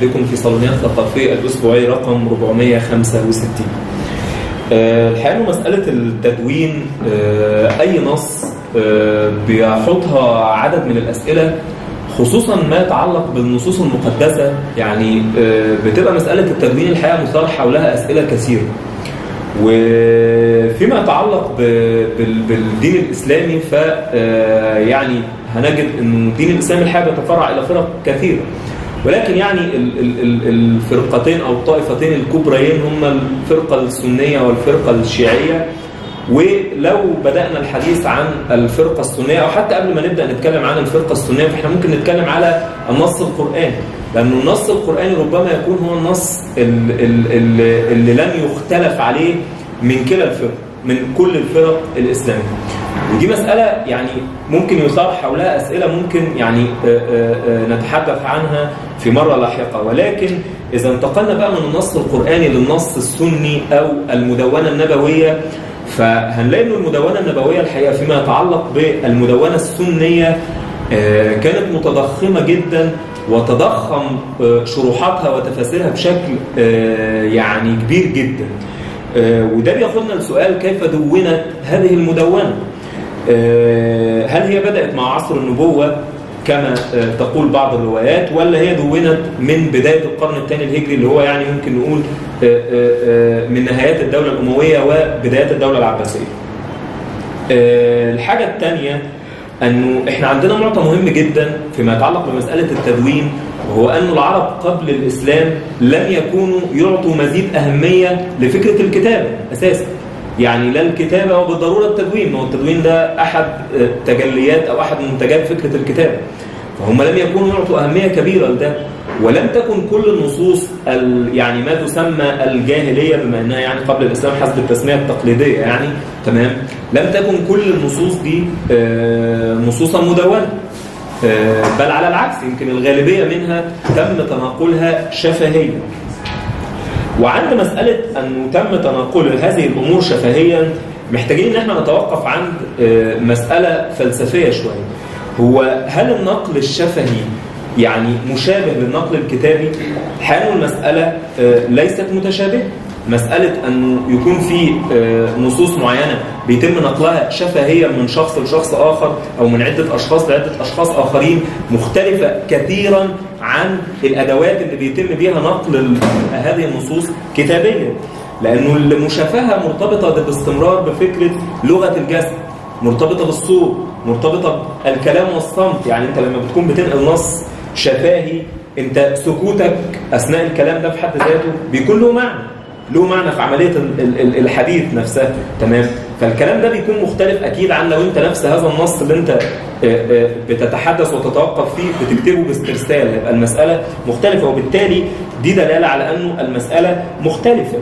بكم في صالونيات ثقافية الأسبوعي رقم 465 آه، الحقيقة إنه مسألة التدوين آه، أي نص آه، بيحطها عدد من الأسئلة خصوصا ما يتعلق بالنصوص المقدسة يعني آه، بتبقى مسألة التدوين الحقيقة مثار حولها أسئلة كثيرة وفيما يتعلق ب- بال- بالدين الإسلامي ف آه، يعني هنجد أن الدين الإسلامي الحقيقة بيتفرع إلى فرق كثيرة ولكن يعني ال- ال- ال- الفرقتين أو الطائفتين الكبريين هما الفرقة السنية والفرقة الشيعية ولو بدأنا الحديث عن الفرقة السنية أو حتى قبل ما نبدأ نتكلم عن الفرقة السنية فإحنا ممكن نتكلم على النص القرآني لأن النص القرآني ربما يكون هو النص ال- ال- ال- اللي لم يختلف عليه من كلا الفرق من كل الفرق الإسلامية ودي مسألة يعني ممكن يثار حولها أسئلة ممكن يعني آه، آه، آه، نتحدث عنها في مرة لاحقة ولكن إذا انتقلنا بقى من النص القرآني للنص السني أو المدونة النبوية فهنلاقي ان المدونه النبويه الحقيقه فيما يتعلق بالمدونه السنيه آه، كانت متضخمه جدا وتضخم آه، شروحاتها وتفاسيرها بشكل آه، يعني كبير جدا آه، وده بياخدنا لسؤال كيف دونت هذه المدونه آه، هل هي بدات مع عصر النبوه كما آه، تقول بعض الروايات ولا هي دونت من بدايه القرن الثاني الهجري اللي هو يعني ممكن نقول آه، آه، آه، من نهايات الدوله الامويه وبدايات الدوله العباسيه. آه، الحاجه الثانيه انه احنا عندنا معطى مهم جدا فيما يتعلق بمساله التدوين وهو ان العرب قبل الاسلام لم يكونوا يعطوا مزيد اهميه لفكره الكتابه اساسا. يعني لا الكتابه وبالضروره التدوين، ما هو التدوين ده احد آه، تجليات او احد منتجات فكره الكتابه. فهم لم يكونوا يعطوا أهمية كبيرة لده ولم تكن كل النصوص ال يعني ما تسمى الجاهلية بما أنها يعني قبل الإسلام حسب التسمية التقليدية يعني تمام لم تكن كل النصوص دي آه، نصوصا مدونة آه، بل على العكس يمكن الغالبية منها تم تناقلها شفهيا وعند مسألة أنه تم تناقل هذه الأمور شفهيا محتاجين ان احنا نتوقف عند آه، مسألة فلسفية شوية هو هل النقل الشفهي يعني مشابه للنقل الكتابي حال المسألة آه، ليست متشابهة مسألة أنه يكون في آه، نصوص معينة بيتم نقلها شفهيا من شخص لشخص آخر أو من عدة أشخاص لعدة أشخاص آخرين مختلفة كثيرا عن الأدوات اللي بيتم بيها نقل ال- هذه النصوص كتابيا لأنه المشافهة مرتبطة باستمرار بفكرة لغة الجسد مرتبطة بالصوت مرتبطة بالكلام والصمت يعني أنت لما بتكون بتنقل نص شفاهي أنت سكوتك أثناء الكلام ده في حد ذاته بيكون له معنى له معنى في عملية ال- ال- ال- الحديث نفسها تمام فالكلام ده بيكون مختلف أكيد عن لو أنت نفس هذا النص اللي أنت آه، آه، بتتحدث وتتوقف فيه بتكتبه باسترسال يبقى المسألة مختلفة وبالتالي دي دلالة على أنه المسألة مختلفة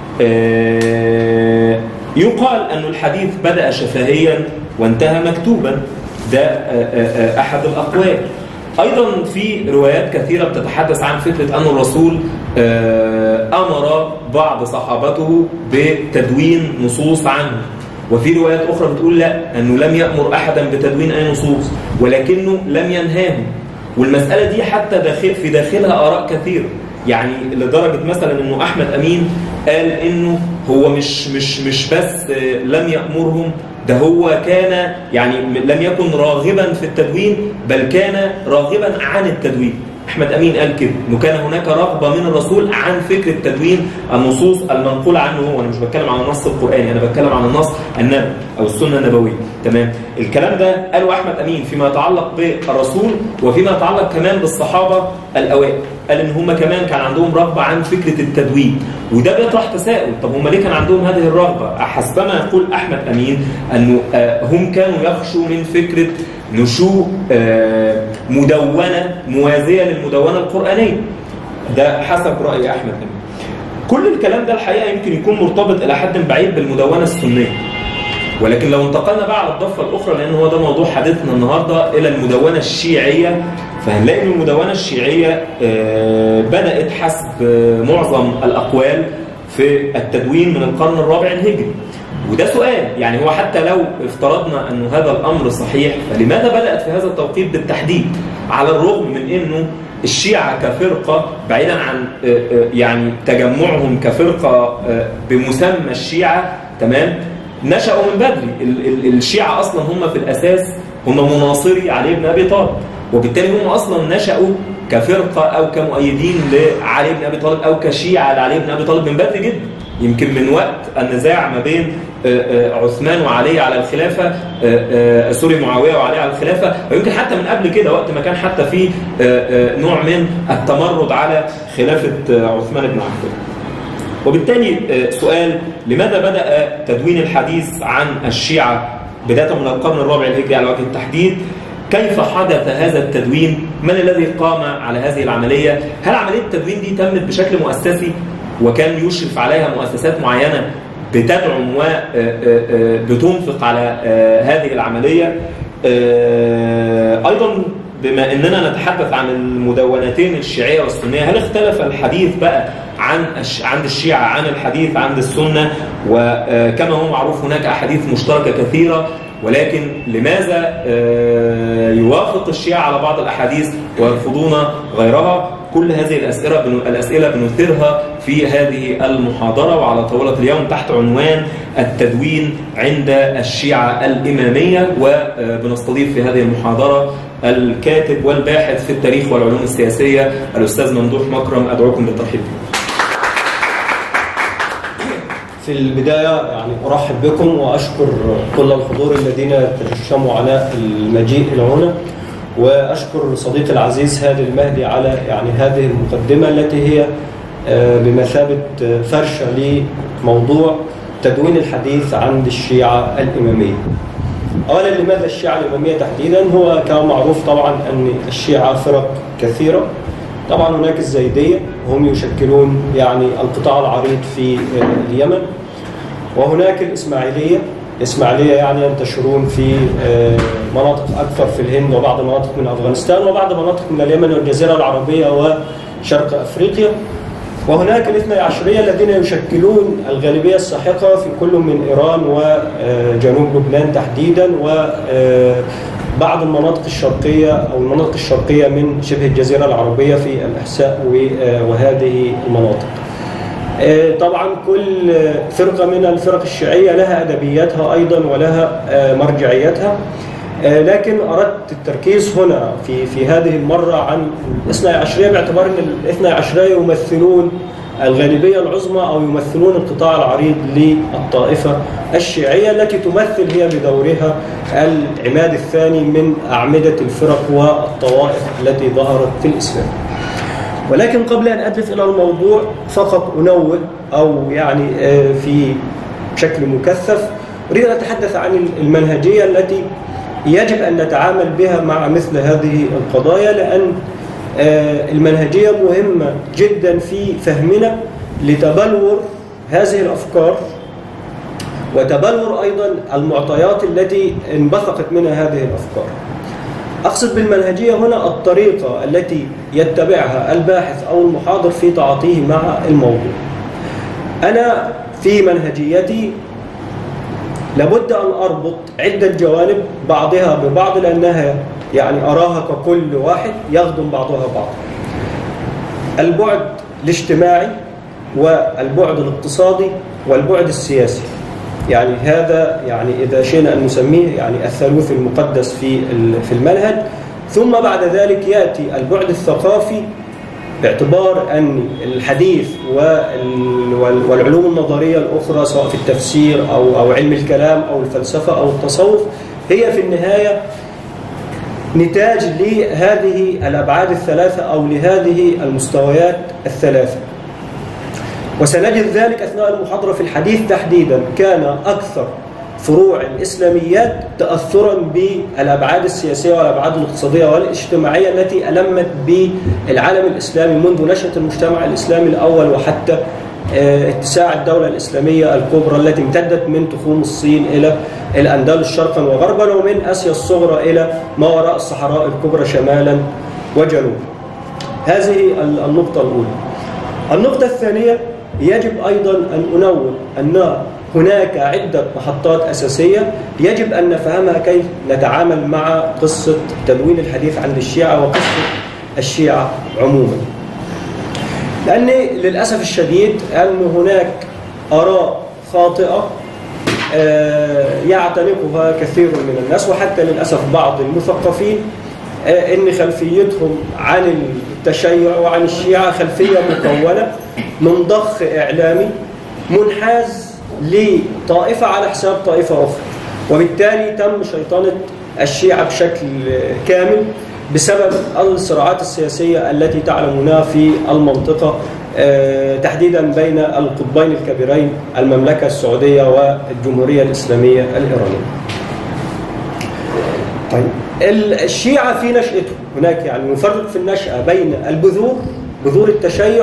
آه، يقال أن الحديث بدأ شفهيا وانتهى مكتوبا ده آه، آه، آه، أحد الأقوال أيضا في روايات كثيرة بتتحدث عن فكرة أن الرسول آه، أمر بعض صحابته بتدوين نصوص عنه وفي روايات أخرى بتقول لا أنه لم يأمر أحدا بتدوين أي نصوص ولكنه لم ينهاه والمسألة دي حتى داخل في داخلها آراء كثيرة يعني لدرجة مثلا أنه أحمد أمين قال أنه هو مش مش مش بس آه، لم يأمرهم ده هو كان يعني لم يكن راغبا في التدوين بل كان راغبا عن التدوين احمد امين قال كده انه كان هناك رغبه من الرسول عن فكره تدوين النصوص المنقوله عنه هو انا مش بتكلم عن النص القراني انا بتكلم عن النص النبوي او السنه النبويه تمام الكلام ده قاله احمد امين فيما يتعلق بالرسول وفيما يتعلق كمان بالصحابه الاوائل قال ان هم كمان كان عندهم رغبه عن فكره التدوين وده بيطرح تساؤل طب هم ليه كان عندهم هذه الرغبه حسبما يقول احمد امين انه آه، هم كانوا يخشوا من فكره نشوء آه، مدونه موازيه للمدونه القرانيه ده حسب راي احمد امين كل الكلام ده الحقيقه يمكن يكون مرتبط الى حد بعيد بالمدونه السنيه ولكن لو انتقلنا بقى على الضفه الاخرى لان هو ده موضوع حديثنا النهارده الى المدونه الشيعيه فهنلاقي ان المدونه الشيعيه آه، بدات حسب آه، معظم الاقوال في التدوين من القرن الرابع الهجري وده سؤال يعني هو حتى لو افترضنا أن هذا الأمر صحيح فلماذا بدأت في هذا التوقيت بالتحديد على الرغم من أنه الشيعة كفرقة بعيدا عن يعني تجمعهم كفرقة بمسمى الشيعة تمام نشأوا من بدري الشيعة أصلا هم في الأساس هم مناصري علي بن أبي طالب وبالتالي هم أصلا نشأوا كفرقة أو كمؤيدين لعلي بن أبي طالب أو كشيعة لعلي بن أبي طالب من بدري جدا يمكن من وقت النزاع ما بين عثمان وعلي على الخلافة سوري معاوية وعلي على الخلافة ويمكن حتى من قبل كده وقت ما كان حتى في نوع من التمرد على خلافة عثمان بن عفان وبالتالي سؤال لماذا بدأ تدوين الحديث عن الشيعة بداية من القرن الرابع الهجري على وجه التحديد كيف حدث هذا التدوين من الذي قام على هذه العملية هل عملية التدوين دي تمت بشكل مؤسسي وكان يشرف عليها مؤسسات معينة بتدعم وبتنفق على هذه العملية أيضا بما أننا نتحدث عن المدونتين الشيعية والسنية هل اختلف الحديث بقى عن عند الشيعة عن الحديث عند السنة وكما هو معروف هناك أحاديث مشتركة كثيرة ولكن لماذا يوافق الشيعة على بعض الأحاديث ويرفضون غيرها كل هذه الأسئلة الأسئلة بنثيرها في هذه المحاضرة وعلى طاولة اليوم تحت عنوان التدوين عند الشيعة الإمامية وبنستضيف في هذه المحاضرة الكاتب والباحث في التاريخ والعلوم السياسية الأستاذ ممدوح مكرم أدعوكم للترحيب في البداية يعني أرحب بكم وأشكر كل الحضور الذين تجشموا على المجيء إلى هنا وأشكر صديقي العزيز هادي المهدي على يعني هذه المقدمة التي هي بمثابة فرشة لموضوع تدوين الحديث عند الشيعة الإمامية أولا لماذا الشيعة الإمامية تحديدا هو كما معروف طبعا أن الشيعة فرق كثيرة طبعا هناك الزيدية هم يشكلون يعني القطاع العريض في اليمن وهناك الإسماعيلية الإسماعيلية يعني ينتشرون في مناطق أكثر في الهند وبعض مناطق من أفغانستان وبعض مناطق من اليمن والجزيرة العربية وشرق أفريقيا وهناك الاثنى عشرية الذين يشكلون الغالبية الساحقة في كل من إيران وجنوب لبنان تحديدا وبعض المناطق الشرقية أو المناطق الشرقية من شبه الجزيرة العربية في الإحساء وهذه المناطق طبعا كل فرقة من الفرق الشيعية لها أدبياتها أيضا ولها مرجعيتها لكن أردت التركيز هنا في في هذه المرة عن الاثنى عشرية باعتبار أن الاثنى عشرية يمثلون الغالبية العظمى أو يمثلون القطاع العريض للطائفة الشيعية التي تمثل هي بدورها العماد الثاني من أعمدة الفرق والطوائف التي ظهرت في الإسلام ولكن قبل أن أدلف إلى الموضوع فقط أنوه أو يعني في بشكل مكثف أريد أن أتحدث عن المنهجية التي يجب أن نتعامل بها مع مثل هذه القضايا لأن المنهجية مهمة جدا في فهمنا لتبلور هذه الأفكار وتبلور أيضا المعطيات التي انبثقت منها هذه الأفكار أقصد بالمنهجية هنا الطريقة التي يتبعها الباحث أو المحاضر في تعاطيه مع الموضوع أنا في منهجيتي لابد أن أربط عدة جوانب بعضها ببعض لأنها يعني أراها ككل واحد يخدم بعضها بعض البعد الاجتماعي والبعد الاقتصادي والبعد السياسي يعني هذا يعني إذا شئنا أن نسميه يعني الثالوث المقدس في في المنهج ثم بعد ذلك يأتي البعد الثقافي باعتبار أن الحديث والعلوم النظرية الأخرى سواء في التفسير أو أو علم الكلام أو الفلسفة أو التصوف هي في النهاية نتاج لهذه الأبعاد الثلاثة أو لهذه المستويات الثلاثة وسنجد ذلك أثناء المحاضرة في الحديث تحديدا كان أكثر فروع الإسلاميات تأثرا بالأبعاد السياسية والأبعاد الاقتصادية والاجتماعية التي ألمت بالعالم الإسلامي منذ نشأة المجتمع الإسلامي الأول وحتى اتساع الدولة الإسلامية الكبرى التي امتدت من تخوم الصين إلى الأندلس شرقا وغربا ومن آسيا الصغرى إلى ما وراء الصحراء الكبرى شمالا وجنوبا هذه النقطة الأولى النقطة الثانية يجب أيضا أن أنوه أن هناك عدة محطات أساسية يجب أن نفهمها كيف نتعامل مع قصة تدوين الحديث عند الشيعة وقصة الشيعة عموما لأن للأسف الشديد أن هناك آراء خاطئة آه، يعتنقها كثير من الناس وحتى للأسف بعض المثقفين آه، ان خلفيتهم عن التشيع وعن الشيعة خلفية مكونة من ضخ إعلامي منحاز لطائفة على حساب طائفة أخرى وبالتالي تم شيطنة الشيعة بشكل كامل بسبب الصراعات السياسية التي تعلمونها في المنطقة آه، تحديدا بين القطبين الكبيرين المملكة السعودية والجمهورية الإسلامية الإيرانية طيب الشيعة في نشأته هناك يعني نفرق في النشأة بين البذور بذور التشيع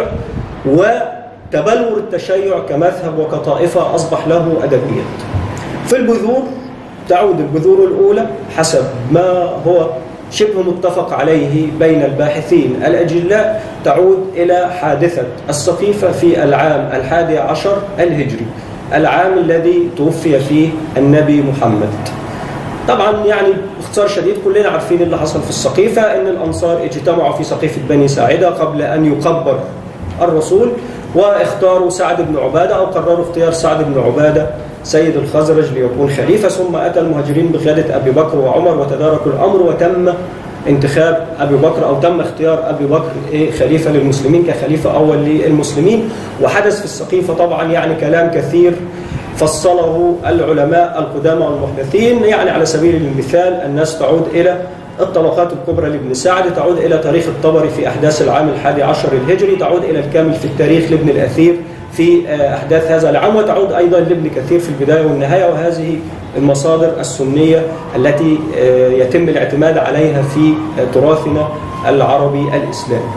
وتبلور التشيع كمذهب وكطائفة أصبح له أدبيات في البذور تعود البذور الأولى حسب ما هو شبه متفق عليه بين الباحثين الأجلاء تعود إلى حادثة السقيفة في العام الحادي عشر الهجري العام الذي توفي فيه النبي محمد طبعا يعني باختصار شديد كلنا عارفين اللي حصل في السقيفة ان الانصار اجتمعوا في سقيفة بني ساعدة قبل ان يقبر الرسول واختاروا سعد بن عبادة او قرروا اختيار سعد بن عبادة سيد الخزرج ليكون خليفة ثم اتى المهاجرين بقيادة ابي بكر وعمر وتداركوا الامر وتم انتخاب ابي بكر او تم اختيار ابي بكر إيه خليفه للمسلمين كخليفه اول للمسلمين وحدث في السقيفه طبعا يعني كلام كثير فصله العلماء القدامى والمحدثين يعني على سبيل المثال الناس تعود إلى الطبقات الكبرى لابن سعد تعود إلى تاريخ الطبري في أحداث العام الحادي عشر الهجري تعود إلى الكامل في التاريخ لابن الأثير في أحداث هذا العام وتعود أيضا لابن كثير في البداية والنهاية وهذه المصادر السنية التي يتم الاعتماد عليها في تراثنا العربي الإسلامي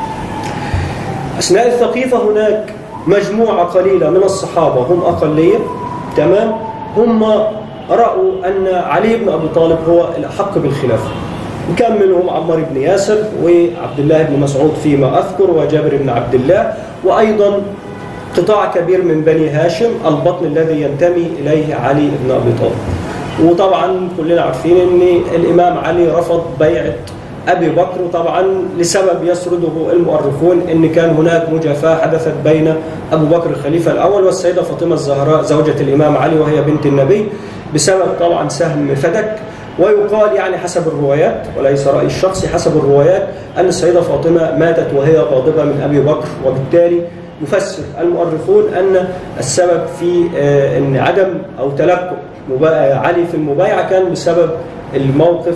أثناء الثقيفة هناك مجموعة قليلة من الصحابة هم أقلية تمام هم رأوا أن علي بن أبي طالب هو الأحق بالخلافة وكان منهم عمار بن ياسر وعبد الله بن مسعود فيما أذكر وجابر بن عبد الله وأيضا قطاع كبير من بني هاشم البطن الذي ينتمي إليه علي بن أبي طالب وطبعا كلنا عارفين أن الإمام علي رفض بيعة أبي بكر طبعا لسبب يسرده المؤرخون أن كان هناك مجافاة حدثت بين أبو بكر الخليفة الأول والسيدة فاطمة الزهراء زوجة الإمام علي وهي بنت النبي بسبب طبعا سهم فدك ويقال يعني حسب الروايات وليس رأي الشخصي حسب الروايات أن السيدة فاطمة ماتت وهي غاضبة من أبي بكر وبالتالي يفسر المؤرخون أن السبب في أن عدم أو تلقي علي في المبايعة كان بسبب الموقف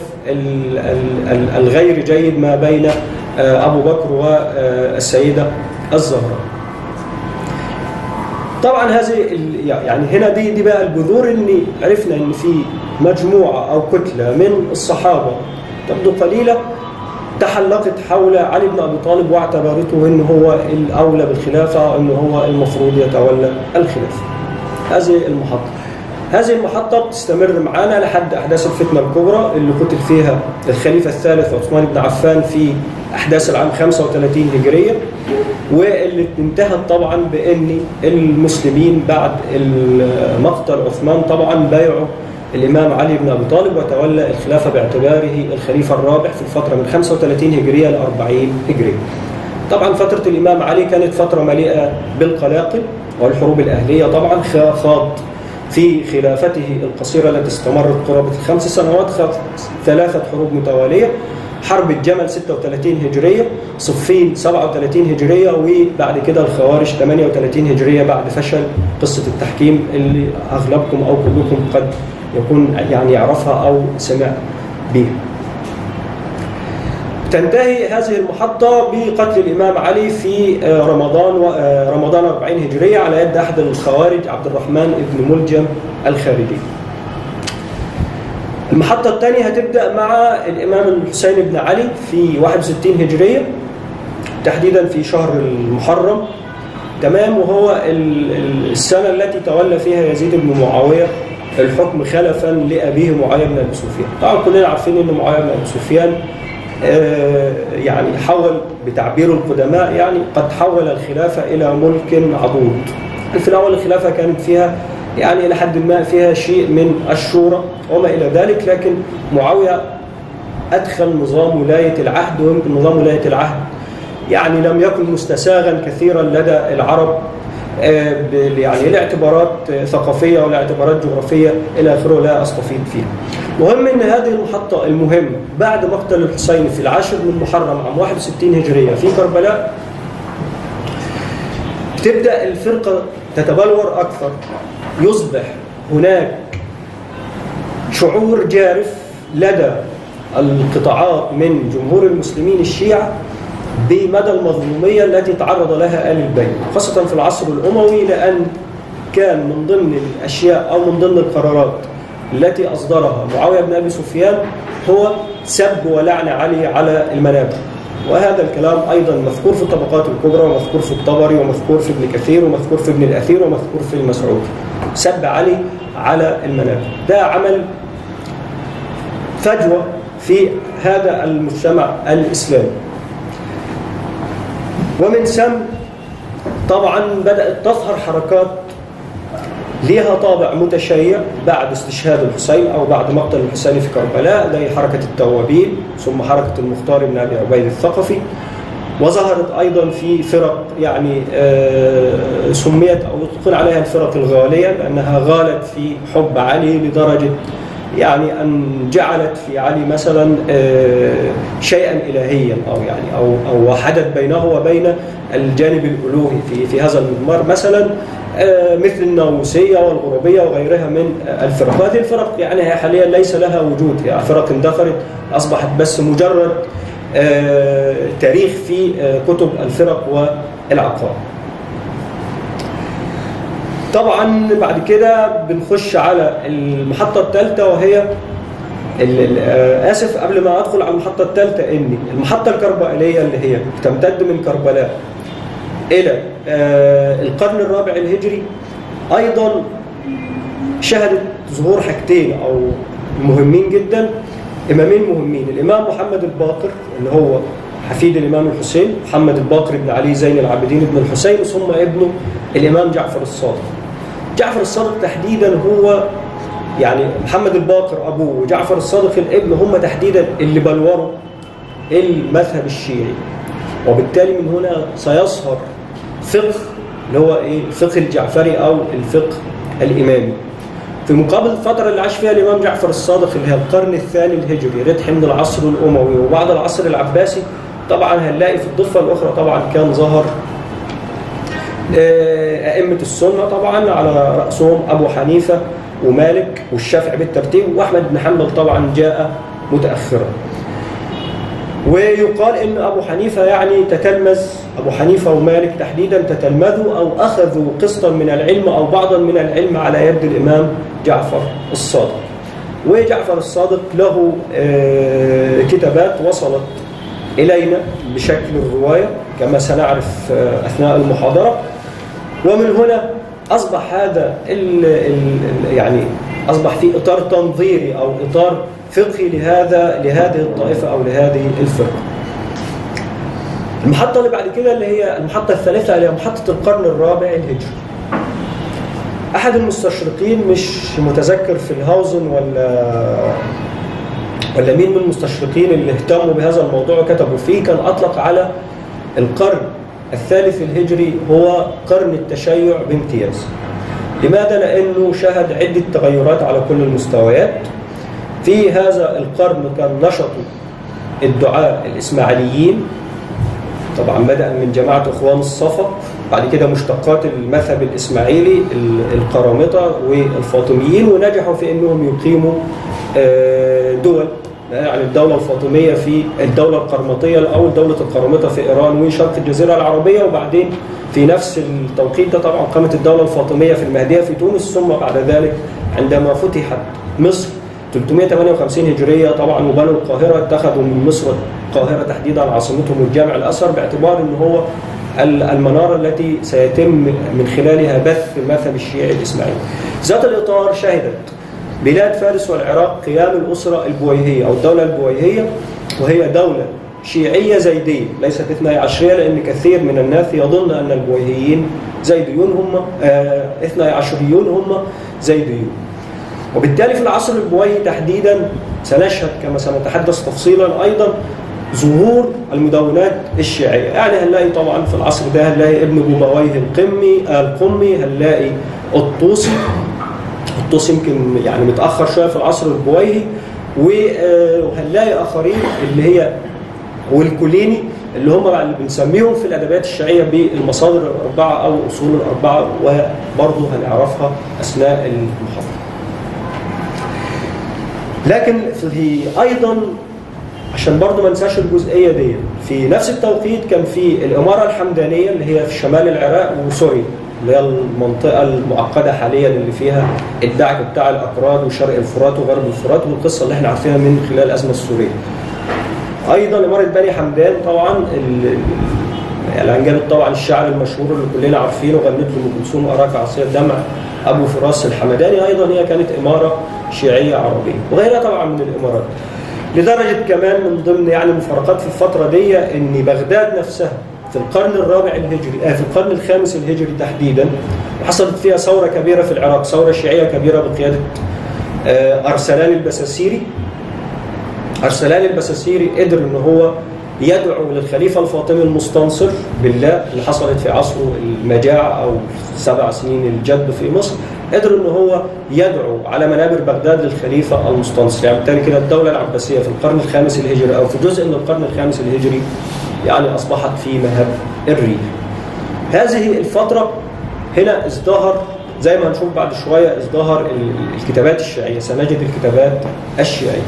الغير جيد ما بين أبو بكر والسيدة الزهراء طبعا هذه يعني هنا دي دي بقى البذور اللي عرفنا ان في مجموعه او كتله من الصحابه تبدو قليله تحلقت حول علي بن ابي طالب واعتبرته انه هو الاولى بالخلافه وانه هو المفروض يتولى الخلافه. هذه المحطه. هذه المحطة بتستمر معانا لحد أحداث الفتنة الكبرى اللي قتل فيها الخليفة الثالث عثمان بن عفان في أحداث العام 35 هجرية واللي انتهت طبعا بأن المسلمين بعد مقتل عثمان طبعا بايعوا الإمام علي بن أبي طالب وتولى الخلافة باعتباره الخليفة الرابع في الفترة من 35 هجرية ل 40 هجرية طبعا فترة الإمام علي كانت فترة مليئة بالقلاقل والحروب الأهلية طبعا خاض في خلافته القصيرة التي استمرت قرابة الخمس سنوات خاض ثلاثة حروب متوالية حرب الجمل 36 هجرية صفين 37 هجرية وبعد كده الخوارج 38 هجرية بعد فشل قصة التحكيم اللي أغلبكم أو كلكم قد يكون يعني يعرفها أو سمع بها تنتهي هذه المحطة بقتل الإمام علي في رمضان و... رمضان 40 هجرية على يد أحد الخوارج عبد الرحمن بن ملجم الخارجي المحطة الثانية هتبدأ مع الإمام الحسين بن علي في 61 هجرية تحديدا في شهر المحرم تمام وهو السنة التي تولى فيها يزيد بن معاوية الحكم خلفا لأبيه معاوية بن أبي سفيان طبعا كلنا عارفين أن معاوية بن أبي سفيان يعني حول بتعبير القدماء يعني قد حول الخلافة إلى ملك عضوض في الأول الخلافة كانت فيها يعني إلى حد ما فيها شيء من الشورى وما إلى ذلك لكن معاوية أدخل نظام ولاية العهد ويمكن نظام ولاية العهد يعني لم يكن مستساغا كثيرا لدى العرب آه، ب- يعني لاعتبارات آه، ثقافية ولا اعتبارات جغرافية إلى آخره لا أستفيد فيها مهم أن هذه المحطة المهمة بعد مقتل الحسين في العاشر من محرم عام 61 هجرية في كربلاء تبدأ الفرقة تتبلور أكثر يصبح هناك شعور جارف لدى القطاعات من جمهور المسلمين الشيعة بمدى المظلومية التي تعرض لها آل البيت خاصة في العصر الأموي لأن كان من ضمن الأشياء أو من ضمن القرارات التي أصدرها معاوية بن أبي سفيان هو سب ولعن علي على المنابر وهذا الكلام أيضا مذكور في الطبقات الكبرى ومذكور في الطبري ومذكور في ابن كثير ومذكور في ابن الأثير ومذكور في المسعود سب علي على المنابر ده عمل فجوة في هذا المجتمع الإسلامي ومن ثم طبعا بدأت تظهر حركات لها طابع متشيع بعد استشهاد الحسين أو بعد مقتل الحسين في كربلاء زي حركة التوابين ثم حركة المختار بن أبي عبيد الثقفي وظهرت أيضا في فرق يعني آه، سميت أو يطلقون عليها الفرق الغالية لأنها غالت في حب علي لدرجة يعني أن جعلت في علي مثلا آه، شيئا إلهيا أو يعني أو أو وحدت بينه وبين الجانب الألوهي في في هذا المضمار مثلا آه، مثل الناموسية والغروبية وغيرها من آه، الفرق وهذه الفرق يعني هي حاليا ليس لها وجود يعني فرق اندثرت أصبحت بس مجرد آه، تاريخ في آه، كتب الفرق والعقائد طبعا بعد كده بنخش على المحطة الثالثة وهي ال- ال- آه، اسف قبل ما ادخل على المحطه الثالثه ان المحطه الكربلائيه اللي هي بتمتد من كربلاء الى آه، القرن الرابع الهجري ايضا شهدت ظهور حاجتين او مهمين جدا امامين مهمين الامام محمد الباقر اللي هو حفيد الامام الحسين محمد الباقر بن علي زين العابدين بن الحسين ثم ابنه الامام جعفر الصادق جعفر الصادق تحديدا هو يعني محمد الباقر ابوه وجعفر الصادق الابن هم تحديدا اللي بلوروا المذهب الشيعي وبالتالي من هنا سيظهر فقه اللي هو ايه الفقه الجعفري او الفقه الامامي في مقابل الفترة اللي عاش فيها الإمام جعفر الصادق اللي هي القرن الثاني الهجري رتح من العصر الأموي وبعد العصر العباسي طبعا هنلاقي في الضفة الأخرى طبعا كان ظهر آه، أئمة السنة طبعا على رأسهم أبو حنيفة ومالك والشافعي بالترتيب وأحمد بن حنبل طبعا جاء متأخرا ويقال ان ابو حنيفه يعني تتلمذ ابو حنيفه ومالك تحديدا تتلمذوا او اخذوا قسطا من العلم او بعضا من العلم على يد الامام جعفر الصادق. وجعفر الصادق له آه، كتابات وصلت الينا بشكل الروايه كما سنعرف آه، اثناء المحاضره ومن هنا اصبح هذا ال ال يعني اصبح في اطار تنظيري او اطار فقهي لهذا لهذه الطائفه او لهذه الفرقه. المحطه اللي بعد كده اللي هي المحطه الثالثه اللي هي محطه القرن الرابع الهجري. احد المستشرقين مش متذكر في الهاوزن ولا ولا مين من المستشرقين اللي اهتموا بهذا الموضوع وكتبوا فيه كان اطلق على القرن الثالث الهجري هو قرن التشيع بامتياز. لماذا؟ لانه شهد عده تغيرات على كل المستويات. في هذا القرن كان نشطوا الدعاء الإسماعيليين طبعا بدءا من جماعة إخوان الصفا بعد كده مشتقات المذهب الإسماعيلي ال- القرامطة والفاطميين ونجحوا في أنهم يقيموا آه، دول يعني الدولة الفاطمية في الدولة القرمطية الأول دولة القرامطة في إيران وشرق الجزيرة العربية وبعدين في نفس التوقيت ده طبعا قامت الدولة الفاطمية في المهدية في تونس ثم بعد ذلك عندما فتحت مصر 358 هجرية طبعا وبنوا القاهرة اتخذوا من مصر القاهرة تحديدا عاصمتهم الجامع الأزهر باعتبار أن هو ال- المنارة التي سيتم من خلالها بث المذهب الشيعي الإسماعيلي ذات الإطار شهدت بلاد فارس والعراق قيام الأسرة البويهية أو الدولة البويهية وهي دولة شيعية زيدية ليست اثني عشرية لأن كثير من الناس يظن أن البويهيين زيديون هم آه، اثني عشريون هم زيديون وبالتالي في العصر البويهي تحديدا سنشهد كما سنتحدث تفصيلا ايضا ظهور المدونات الشيعيه، يعني هنلاقي طبعا في العصر ده هنلاقي ابن بوبويه القمي القمي هنلاقي الطوسي الطوسي يمكن يعني متاخر شويه في العصر البويهي وهنلاقي اخرين اللي هي والكوليني اللي هم اللي بنسميهم في الادبيات الشيعيه بالمصادر الاربعه او اصول الاربعه وبرضه هنعرفها اثناء المحاضره. لكن في ايضا عشان برضه ما ننساش الجزئيه دي في نفس التوقيت كان في الاماره الحمدانيه اللي هي في شمال العراق وسوريا اللي هي المنطقه المعقده حاليا اللي فيها الدعك بتاع الاكراد وشرق الفرات وغرب الفرات والقصه اللي احنا عارفينها من خلال الازمه السوريه. ايضا اماره بني حمدان طبعا يعني انجبت طبعا الشعر المشهور اللي كلنا عارفينه غنت له ام كلثوم اراك عصير دمع ابو فراس الحمداني ايضا هي كانت اماره شيعيه عربيه وغيرها طبعا من الامارات. لدرجه كمان من ضمن يعني المفارقات في الفتره دي ان بغداد نفسها في القرن الرابع الهجري آه في القرن الخامس الهجري تحديدا حصلت فيها ثوره كبيره في العراق ثوره شيعيه كبيره بقياده آه ارسلان البساسيري ارسلان البساسيري قدر ان هو يدعو للخليفه الفاطمي المستنصر بالله اللي حصلت في عصره المجاعه او سبع سنين الجد في مصر قدر ان هو يدعو على منابر بغداد للخليفه المستنصر يعني بالتالي كده الدوله العباسيه في القرن الخامس الهجري او في جزء من القرن الخامس الهجري يعني اصبحت في مهب الريف. هذه الفتره هنا ازدهر زي ما هنشوف بعد شويه ازدهر الكتابات الشيعيه سنجد الكتابات الشيعيه.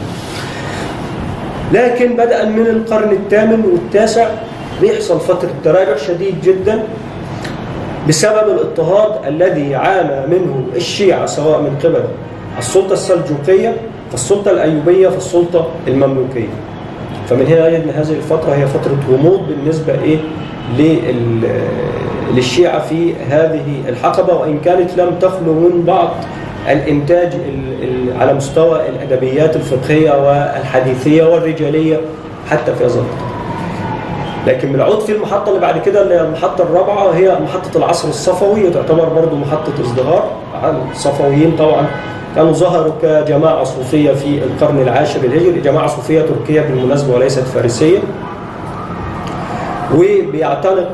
لكن بدءا من القرن الثامن والتاسع بيحصل فتره تراجع شديد جدا بسبب الاضطهاد الذي عانى منه الشيعة سواء من قبل السلطة السلجوقية فالسلطة الأيوبية فالسلطة المملوكية فمن هنا أن هذه الفترة هي فترة غموض بالنسبة إيه للشيعة في هذه الحقبة وإن كانت لم تخلو من بعض الإنتاج على مستوى الأدبيات الفقهية والحديثية والرجالية حتى في هذا الوقت لكن بنعود في المحطة اللي بعد كده اللي هي المحطة الرابعة هي محطة العصر الصفوي تعتبر برضو محطة ازدهار الصفويين طبعا كانوا ظهروا كجماعة صوفية في القرن العاشر الهجري جماعة صوفية تركية بالمناسبة وليست فارسية وبيعتنق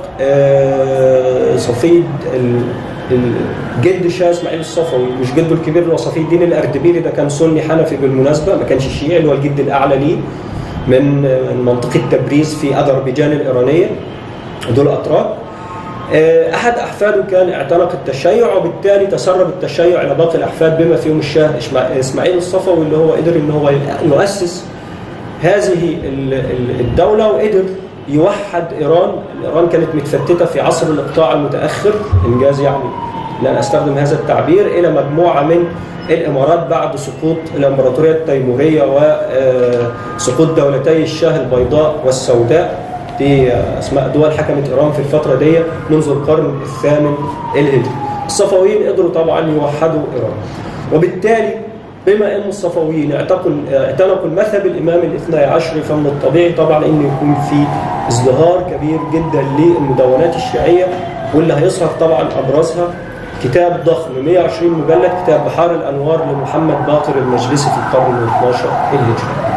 صفيد الجد شاه اسماعيل الصفوي مش جده الكبير اللي هو صفي الدين الاردبيلي ده كان سني حنفي بالمناسبه ما كانش شيعي اللي هو الجد الاعلى ليه من منطقة تبريز في أذربيجان الإيرانية دول أتراك أحد أحفاده كان اعتنق التشيع وبالتالي تسرب التشيع إلى باقي الأحفاد بما فيهم الشاه إسماعيل الصفوي اللي هو قدر إن هو يؤسس هذه الدولة وقدر يوحد إيران إيران كانت متفتتة في عصر الإقطاع المتأخر إنجاز يعني لن أستخدم هذا التعبير إلى مجموعة من الامارات بعد سقوط الامبراطوريه التيموريه وسقوط دولتي الشاه البيضاء والسوداء دي اسماء دول حكمت ايران في الفتره دي منذ القرن الثامن الهجري. الصفويين قدروا طبعا يوحدوا ايران. وبالتالي بما ان الصفويين اعتقوا اعتنقوا المذهب الامام الاثني عشري فمن الطبيعي طبعا ان يكون في ازدهار كبير جدا للمدونات الشيعيه واللي هيظهر طبعا ابرزها كتاب ضخم 120 مجلد كتاب بحار الانوار لمحمد باقر المجلسي في القرن ال 12 الهجري.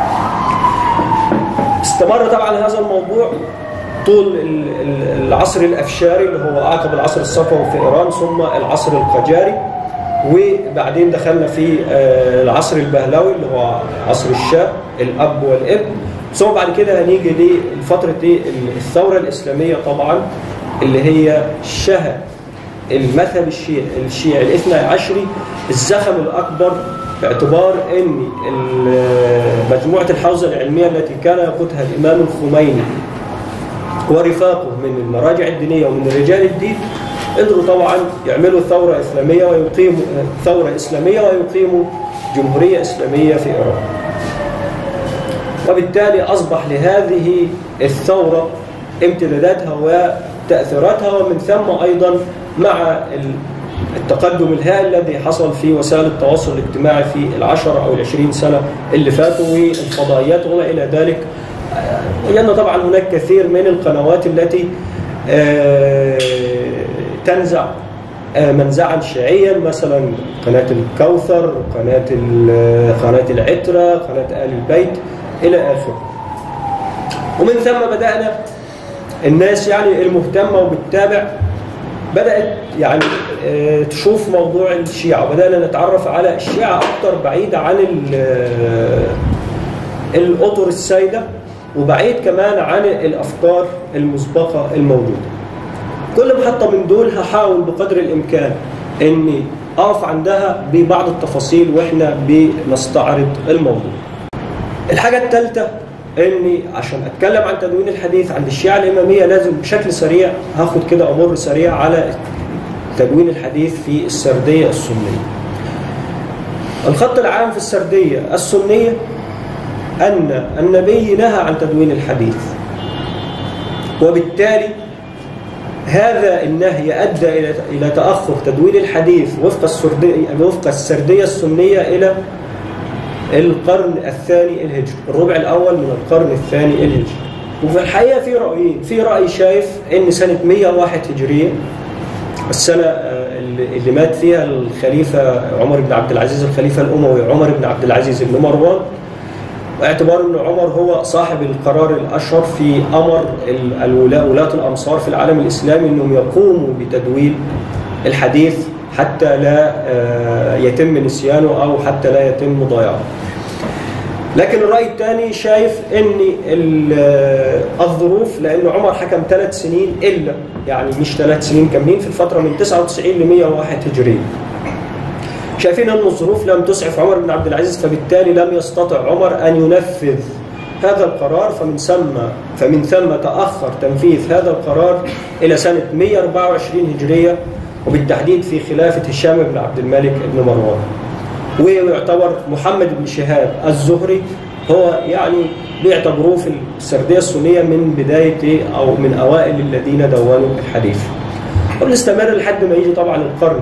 استمر طبعا هذا الموضوع طول العصر الافشاري اللي هو عقب العصر الصفوي في ايران ثم العصر القجاري وبعدين دخلنا في العصر البهلوي اللي هو عصر الشاه الاب والابن ثم بعد كده هنيجي لفتره الثوره الاسلاميه طبعا اللي هي شهد المذهب الشيعي الشيعي الاثنى عشري الزخم الأكبر باعتبار أن مجموعة الحوزة العلمية التي كان يقودها الإمام الخميني ورفاقه من المراجع الدينية ومن رجال الدين قدروا طبعا يعملوا ثورة إسلامية ويقيموا ثورة إسلامية ويقيموا جمهورية إسلامية في إيران وبالتالي أصبح لهذه الثورة امتداداتها وتأثيراتها ومن ثم أيضا مع التقدم الهائل الذي حصل في وسائل التواصل الاجتماعي في العشر أو العشرين سنة اللي فاتوا والفضائيات وما إلى ذلك لأن طبعا هناك كثير من القنوات التي تنزع آه، منزعا شيعيا مثلا قناة الكوثر قناة ال- قناة العترة قناة آل البيت إلى آخره ومن ثم بدأنا الناس يعني المهتمة وبتتابع بدأت يعني آه، تشوف موضوع الشيعة وبدأنا نتعرف على الشيعة أكتر بعيد عن ال- آه، الأطر السائدة وبعيد كمان عن الأفكار المسبقة الموجودة كل محطة من دول هحاول بقدر الإمكان إني أقف عندها ببعض التفاصيل وإحنا بنستعرض الموضوع الحاجة الثالثة إني عشان أتكلم عن تدوين الحديث عند الشيعة الإمامية لازم بشكل سريع هاخد كده أمر سريع على تدوين الحديث في السردية السنية الخط العام في السردية السنية أن النبي نهى عن تدوين الحديث وبالتالي هذا النهي أدى إلى إلى تأخر تدوين الحديث وفق السردية وفق السردية السنية إلى القرن الثاني الهجري الربع الأول من القرن الثاني الهجري وفي الحقيقة في رأيين في رأي شايف إن سنة 101 هجرية السنة آه، اللي اللي مات فيها الخليفة عمر بن عبد العزيز الخليفة الأموي عمر بن عبد العزيز بن مروان واعتبار أن عمر هو صاحب القرار الأشهر في أمر ال- الولاة ولاة الأمصار في العالم الإسلامي أنهم يقوموا بتدوين الحديث حتى لا آه، يتم نسيانه أو حتى لا يتم ضياعه لكن الرأي الثاني شايف ان ال- الظروف لأن عمر حكم ثلاث سنين إلا يعني مش ثلاث سنين كاملين في الفترة من 99 ل 101 هجرية شايفين أن الظروف لم تسعف عمر بن عبد العزيز فبالتالي لم يستطع عمر أن ينفذ هذا القرار فمن ثم فمن ثم تأخر تنفيذ هذا القرار إلى سنة 124 هجرية وبالتحديد في خلافة هشام بن عبد الملك بن مروان ويعتبر محمد بن شهاب الزهري هو يعني بيعتبروه في السردية السنية من بداية أو من أوائل الذين دونوا الحديث وبنستمر لحد ما يجي طبعا القرن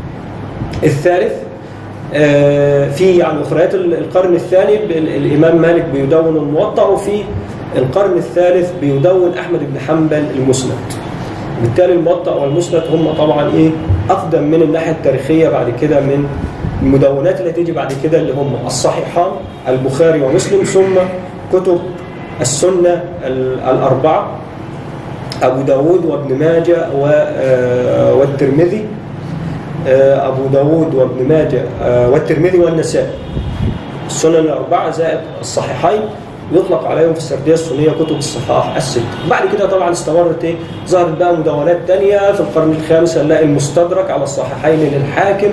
الثالث آه، في يعني أخريات القرن الثاني ال- الإمام مالك بيدون الموطأ وفي القرن الثالث بيدون أحمد بن حنبل المسند بالتالي الموطأ والمسند هم طبعا إيه أقدم من الناحية التاريخية بعد كده من المدونات اللي تيجي بعد كده اللي هم الصحيحان البخاري ومسلم ثم كتب السنة ال- الأربعة أبو داود وابن ماجه و- آه، والترمذي آه، أبو داود وابن ماجه آه، والترمذي والنسائي السنن الأربعة زائد الصحيحين يطلق عليهم في السردية السنية كتب الصحاح الست بعد كده طبعا استمرت ايه ظهرت بقى مدونات تانية في القرن الخامس هنلاقي المستدرك على الصحيحين للحاكم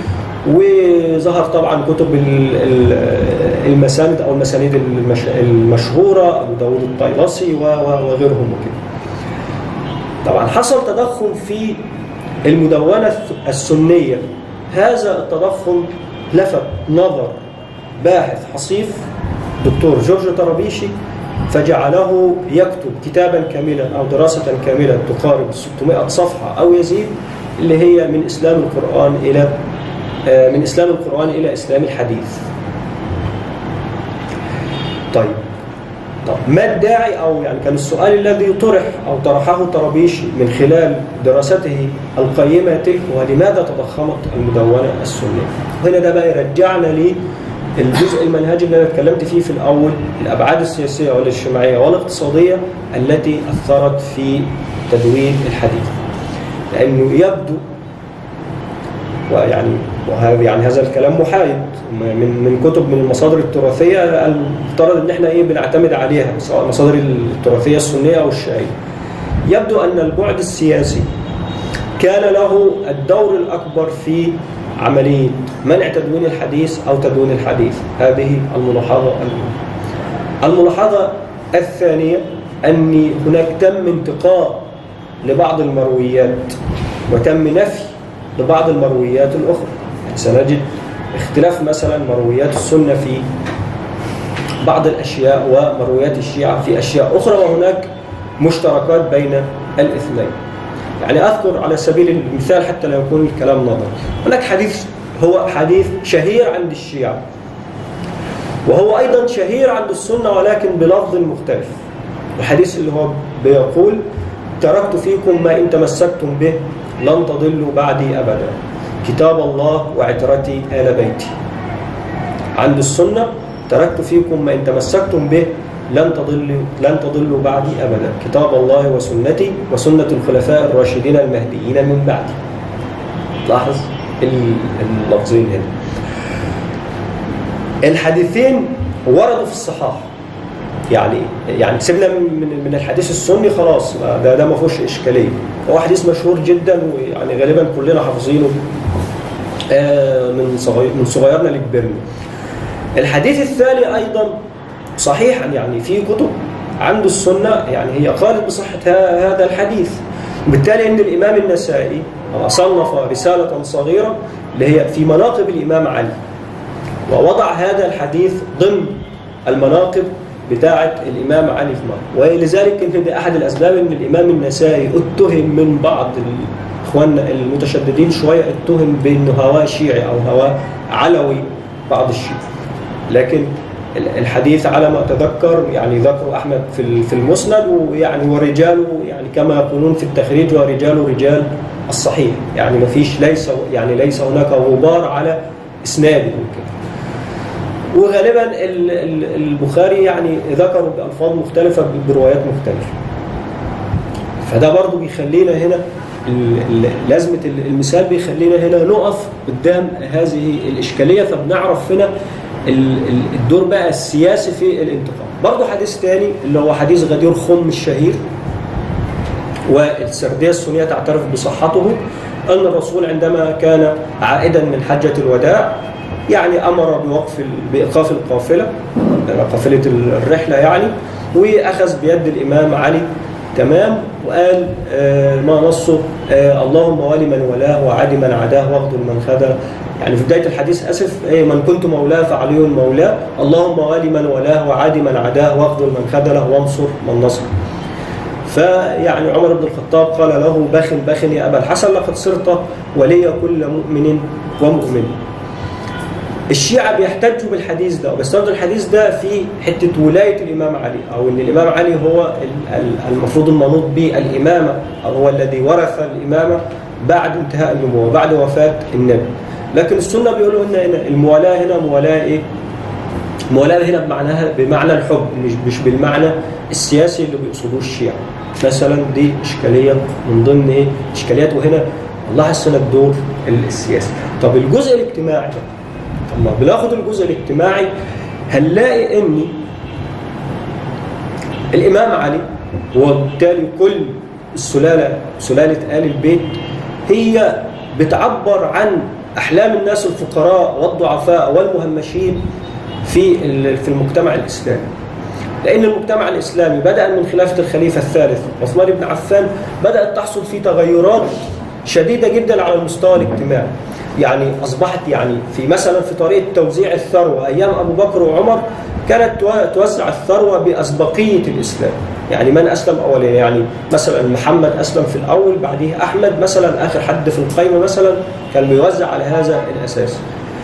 وظهر طبعا كتب ال- ال- المساند او المسانيد المش- المشهوره ابو داود الطيلسي و- و- وغيرهم وكده طبعا حصل تضخم في المدونة السنية هذا التضخم لفت نظر باحث حصيف دكتور جورج طرابيشي فجعله يكتب كتابا كاملا أو دراسة كاملة تقارب 600 صفحة أو يزيد اللي هي من إسلام القرآن إلى آه، من إسلام القرآن إلى إسلام الحديث طيب طب ما الداعي او يعني كان السؤال الذي طرح او طرحه طرابيشي من خلال دراسته القيمه تلك ولماذا تضخمت المدونه السنيه؟ وهنا ده بقى يرجعنا للجزء المنهجي اللي انا اتكلمت فيه في الاول الابعاد السياسيه والاجتماعيه والاقتصاديه التي اثرت في تدوين الحديث. لانه يبدو ويعني وهذا يعني هذا الكلام محايد من من كتب من المصادر التراثيه المفترض ان احنا ايه بنعتمد عليها سواء المصادر التراثيه السنيه او الشيعيه. يبدو ان البعد السياسي كان له الدور الاكبر في عمليه منع تدوين الحديث او تدوين الحديث، هذه الملاحظه الاولى. الملاحظه الثانيه ان هناك تم انتقاء لبعض المرويات وتم نفي لبعض المرويات الأخرى يعني سنجد اختلاف مثلا مرويات السنة في بعض الأشياء ومرويات الشيعة في أشياء أخرى وهناك مشتركات بين الاثنين يعني أذكر على سبيل المثال حتى لا يكون الكلام نظري هناك حديث هو حديث شهير عند الشيعة وهو أيضا شهير عند السنة ولكن بلفظ الحديث اللي هو بيقول تركت فيكم ما إن تمسكتم به لن تضلوا بعدي أبدا كتاب الله وعترتي آل بيتي عند السنة تركت فيكم ما إن تمسكتم به لن تضلوا لن تضلوا بعدي أبدا كتاب الله وسنتي وسنة الخلفاء الراشدين المهديين من بعدي لاحظ اللفظين هنا الحديثين وردوا في الصحاح يعني يعني سيبنا من من الحديث السني خلاص ده ده ما فيهوش اشكاليه هو حديث مشهور جدا ويعني غالبا كلنا حافظينه من صغير من صغيرنا لكبرنا الحديث الثاني ايضا صحيحا يعني في كتب عنده السنه يعني هي قالت بصحه هذا الحديث بالتالي ان الامام النسائي صنف رساله صغيره اللي هي في مناقب الامام علي ووضع هذا الحديث ضمن المناقب بتاعة الإمام علي في مصر ولذلك يمكن دي أحد الأسباب أن الإمام النسائي اتهم من بعض إخواننا المتشددين شوية اتهم بأنه هواه شيعي أو هواه علوي بعض الشيعة لكن الحديث على ما أتذكر يعني ذكر أحمد في في المسند ويعني ورجاله يعني كما يقولون في التخريج ورجاله رجال الصحيح يعني ما فيش ليس يعني ليس هناك غبار على إسناده كده وغالبا البخاري يعني ذكروا بألفاظ مختلفة بروايات مختلفة فده برضو بيخلينا هنا لازمة المثال بيخلينا هنا نقف قدام هذه الإشكالية فبنعرف هنا الدور بقى السياسي في الانتقام برضو حديث تاني اللي هو حديث غدير خم الشهير والسردية السنية تعترف بصحته أن الرسول عندما كان عائدا من حجة الوداع يعني امر بوقف بايقاف القافله قافله الرحله يعني واخذ بيد الامام علي تمام وقال آه ما نصه آه اللهم ولي من ولاه وعد من عداه واغض من خذله يعني في بدايه الحديث اسف إيه من كنت مولاه فعلي مولاه اللهم ولي من ولاه وعد من عداه واغض من خذله وانصر من نصر فيعني عمر بن الخطاب قال له بخ بخ يا ابا الحسن لقد صرت ولي كل مؤمن ومؤمن الشيعة بيحتجوا بالحديث ده وبيستخدموا الحديث ده في حتة ولاية الإمام علي أو إن الإمام علي هو المفروض المنوط به الإمامة أو هو الذي ورث الإمامة بعد انتهاء النبوة بعد وفاة النبي لكن السنة بيقولوا إن الموالاة هنا موالاة إيه؟ موالاة هنا بمعناها بمعنى الحب مش مش بالمعنى السياسي اللي بيقصدوه الشيعة مثلا دي إشكالية من ضمن إيه؟ إشكاليات وهنا الله السنة الدور السياسي طب الجزء الاجتماعي ده لما بناخد الجزء الاجتماعي هنلاقي ان الامام علي وبالتالي كل السلاله سلاله ال البيت هي بتعبر عن احلام الناس الفقراء والضعفاء والمهمشين في في المجتمع الاسلامي لان المجتمع الاسلامي بدا من خلافه الخليفه الثالث عثمان بن عفان بدات تحصل فيه تغيرات شديده جدا على المستوى الاجتماعي يعني اصبحت يعني في مثلا في طريقه توزيع الثروه ايام ابو بكر وعمر كانت توزع الثروه باسبقيه الاسلام يعني من اسلم اولا يعني مثلا محمد اسلم في الاول بعديه احمد مثلا اخر حد في القائمه مثلا كان بيوزع على هذا الاساس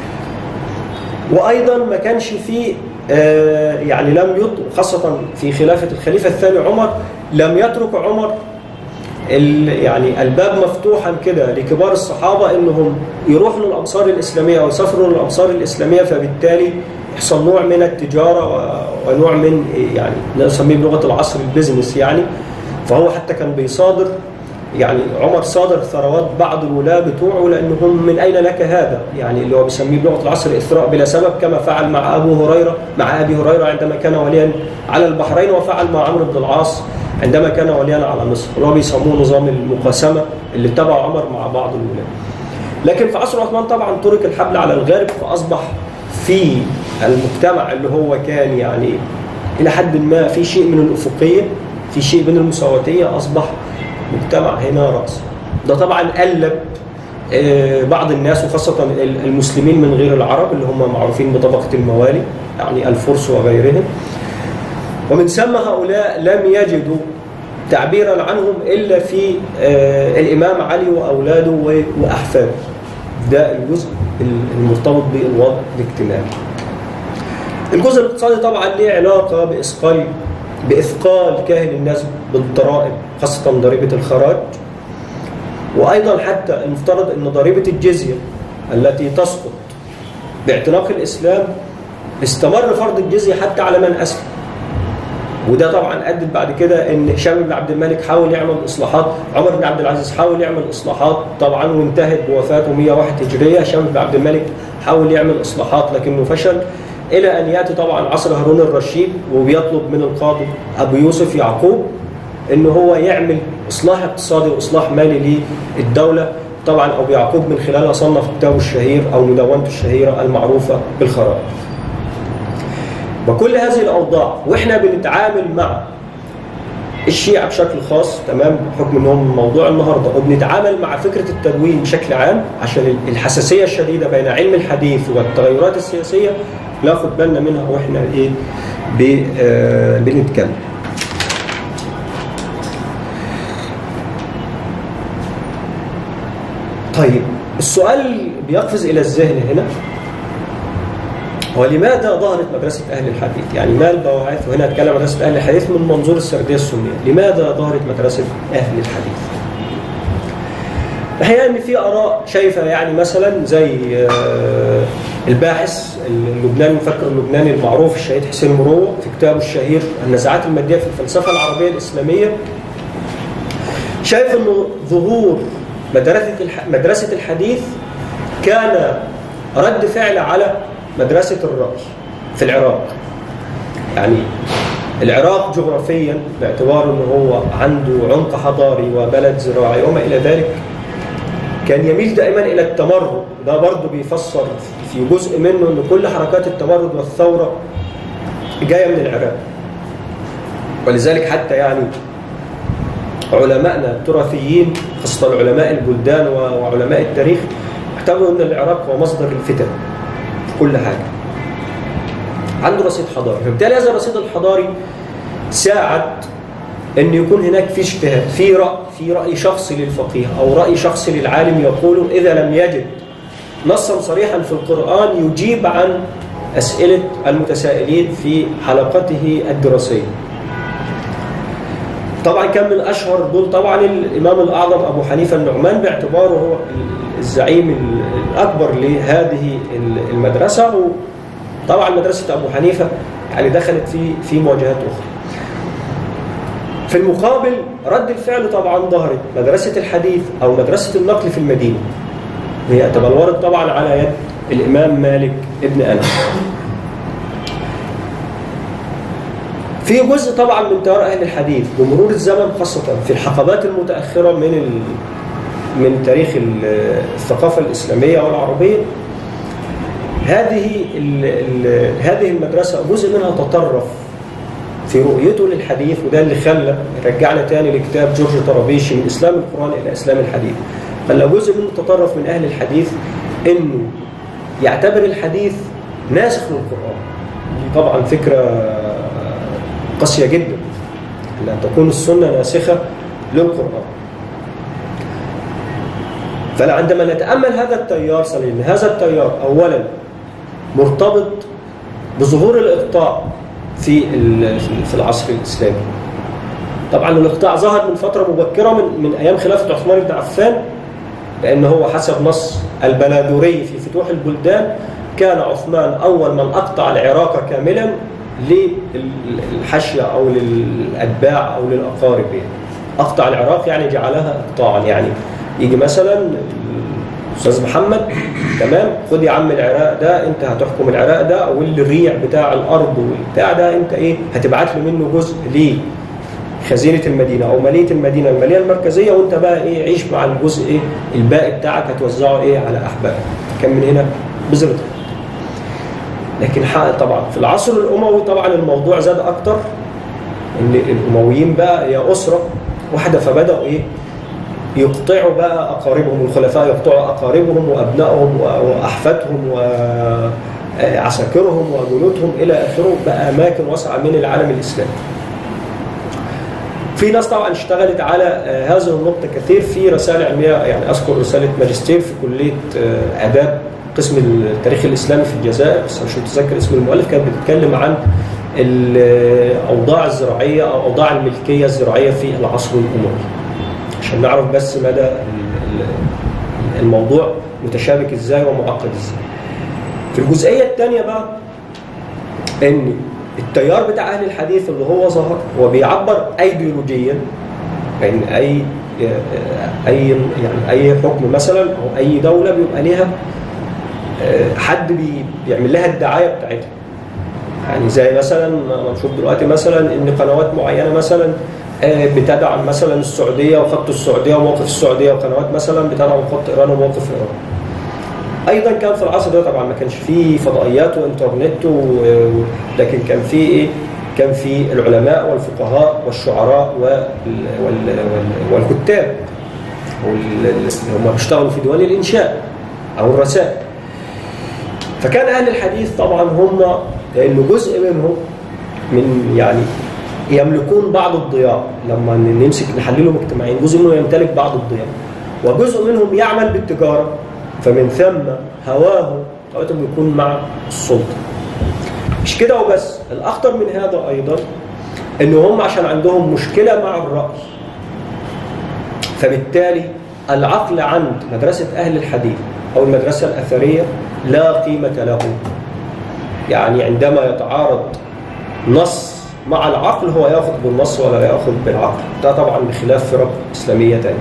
وايضا ما كانش في آه يعني لم يطلق خاصه في خلافه الخليفه الثاني عمر لم يترك عمر يعني الباب مفتوحا كده لكبار الصحابه انهم يروحوا للامصار الاسلاميه او يسافروا للامصار الاسلاميه فبالتالي يحصل نوع من التجاره ونوع من يعني نسميه بلغه العصر البيزنس يعني فهو حتى كان بيصادر يعني عمر صادر ثروات بعض الولاة بتوعه لأنهم من أين لك هذا يعني اللي هو بيسميه بلغة العصر إثراء بلا سبب كما فعل مع أبو هريرة مع أبي هريرة عندما كان وليا على البحرين وفعل مع عمرو بن العاص عندما كان وليا على مصر اللي هو بيسموه نظام المقاسمة اللي اتبعه عمر مع بعض الولاة لكن في عصر عثمان طبعا ترك الحبل على الغارب فأصبح في المجتمع اللي هو كان يعني إلى حد ما في شيء من الأفقية في شيء من المساواتية أصبح مجتمع هنا رأس ده طبعا قلب بعض الناس وخاصة المسلمين من غير العرب اللي هم معروفين بطبقة الموالي يعني الفرس وغيرهم ومن ثم هؤلاء لم يجدوا تعبيرا عنهم إلا في الإمام علي وأولاده وأحفاده ده الجزء المرتبط بالوضع الاجتماعي الجزء الاقتصادي طبعا ليه علاقة بإثقال بإثقال كاهل الناس بالضرائب خاصة ضريبة الخراج وأيضا حتى المفترض أن ضريبة الجزية التي تسقط باعتناق الإسلام استمر فرض الجزية حتى على من أسلم وده طبعا ادت بعد كده ان هشام بن عبد الملك حاول يعمل اصلاحات عمر بن عبد العزيز حاول يعمل اصلاحات طبعا وانتهت بوفاته 101 هجريه هشام بن عبد الملك حاول يعمل اصلاحات لكنه فشل الى ان ياتي طبعا عصر هارون الرشيد وبيطلب من القاضي ابو يوسف يعقوب ان هو يعمل اصلاح اقتصادي واصلاح مالي للدوله طبعا ابو يعقوب من خلالها صنف كتابه الشهير او مدونته الشهيره المعروفه بالخرائط وكل هذه الاوضاع واحنا بنتعامل مع الشيعة بشكل خاص تمام بحكم انهم موضوع النهارده وبنتعامل مع فكره التدوين بشكل عام عشان الحساسيه الشديده بين علم الحديث والتغيرات السياسيه ناخد بالنا منها واحنا ايه ب- آه، بنتكلم. طيب السؤال بيقفز الى الذهن هنا ولماذا ظهرت مدرسة أهل الحديث؟ يعني ما البواعث وهنا أتكلم عن مدرسة أهل الحديث من منظور السردية السنية، لماذا ظهرت مدرسة أهل الحديث؟ الحقيقة إن في آراء شايفة يعني مثلا زي آه، الباحث اللبناني المفكر اللبناني المعروف الشهيد حسين مروة في كتابه الشهير النزعات المادية في الفلسفة العربية الإسلامية شايف إنه ظهور مدرسة الح- مدرسة الحديث كان رد فعل على مدرسة الرأي في العراق يعني العراق جغرافيا باعتبار انه هو عنده عمق حضاري وبلد زراعي وما الى ذلك كان يميل دائما الى التمرد ده برضه بيفسر في جزء منه ان كل حركات التمرد والثوره جايه من العراق ولذلك حتى يعني علمائنا التراثيين خاصه علماء البلدان وعلماء التاريخ اعتبروا ان العراق هو مصدر الفتن في كل حاجه عنده رصيد حضاري فبالتالي هذا الرصيد الحضاري ساعد ان يكون هناك في اجتهاد في راي في راي شخصي للفقيه او راي شخصي للعالم يقول اذا لم يجد نصا صريحا في القران يجيب عن اسئله المتسائلين في حلقته الدراسيه طبعا كان من اشهر دول طبعا الامام الاعظم ابو حنيفه النعمان باعتباره هو الزعيم الاكبر لهذه المدرسه وطبعا مدرسه ابو حنيفه يعني دخلت في في مواجهات اخرى. في المقابل رد الفعل طبعا ظهرت مدرسه الحديث او مدرسه النقل في المدينه. هي تبلورت طبعا على يد الامام مالك ابن انس. في جزء طبعا من تيار اهل الحديث بمرور الزمن خاصه في الحقبات المتاخره من ال... من تاريخ الثقافه الاسلاميه والعربيه هذه ال... ال... هذه المدرسه جزء منها تطرف في رؤيته للحديث وده اللي خلى رجعنا تاني لكتاب جورج طرابيشي من اسلام القران الى اسلام الحديث خلى جزء منه تطرف من اهل الحديث انه يعتبر الحديث ناسخ للقران دي طبعا فكره قاسية جدا أن تكون السنة ناسخة للقرآن فعندما نتأمل هذا التيار سليم هذا التيار أولا مرتبط بظهور الإقطاع في في العصر الإسلامي طبعا الإقطاع ظهر من فترة مبكرة من, من أيام خلافة عثمان بن عفان لأن هو حسب نص البلادوري في فتوح البلدان كان عثمان أول من أقطع العراق كاملا للحشية أو للأتباع أو للأقارب يعني. أقطع العراق يعني جعلها إقطاعا يعني يجي مثلا الأستاذ محمد تمام خد يا عم العراق ده أنت هتحكم العراق ده أو الريع بتاع الأرض والبتاع ده أنت إيه هتبعت له منه جزء ليه خزينة المدينة أو مالية المدينة المالية المركزية وأنت بقى إيه عيش مع الجزء إيه الباقي بتاعك هتوزعه إيه على أحبابك كان من هنا بذرة لكن طبعا في العصر الاموي طبعا الموضوع زاد اكتر ان الامويين بقى هي اسره واحده فبداوا ايه يقطعوا بقى اقاربهم الخلفاء يقطعوا اقاربهم وابنائهم واحفادهم وعساكرهم وجنودهم الى اخره بقى اماكن واسعه من العالم الاسلامي. في ناس طبعا اشتغلت على هذه النقطه كثير في رسائل علميه يعني اذكر رساله ماجستير في كليه اداب قسم التاريخ الاسلامي في الجزائر بس مش متذكر اسم المؤلف كانت بتتكلم عن الاوضاع الزراعيه او اوضاع الملكيه الزراعيه في العصر الاموي عشان نعرف بس مدى ال- الموضوع متشابك ازاي ومعقد ازاي في الجزئيه الثانيه بقى ان التيار بتاع اهل الحديث اللي هو ظهر هو بيعبر ايديولوجيا ان اي اي يعني اي حكم مثلا او اي دوله بيبقى ليها آه، حد بي- بيعمل لها الدعايه بتاعتها يعني زي مثلا ما نشوف دلوقتي مثلا ان قنوات معينه مثلا آه، بتدعم مثلا السعوديه وخط السعوديه وموقف السعوديه وقنوات مثلا بتدعم خط ايران وموقف ايران. ايضا كان في العصر ده طبعا ما كانش فيه فضائيات وانترنت و- لكن كان فيه ايه؟ كان في العلماء والفقهاء والشعراء وال- وال- وال- والكتاب وال- اللي هم بيشتغلوا في ديوان الانشاء او الرسائل. فكان اهل الحديث طبعا هم لانه جزء منهم من يعني يملكون بعض الضياء لما نمسك نحللهم اجتماعيا جزء منهم يمتلك بعض الضياء وجزء منهم يعمل بالتجاره فمن ثم هواه طبيعتهم يكون مع السلطه مش كده وبس الاخطر من هذا ايضا ان هم عشان عندهم مشكله مع الراي فبالتالي العقل عند مدرسه اهل الحديث او المدرسه الاثريه لا قيمه له يعني عندما يتعارض نص مع العقل هو ياخذ بالنص ولا ياخذ بالعقل ده طبعا بخلاف فرق اسلاميه تانية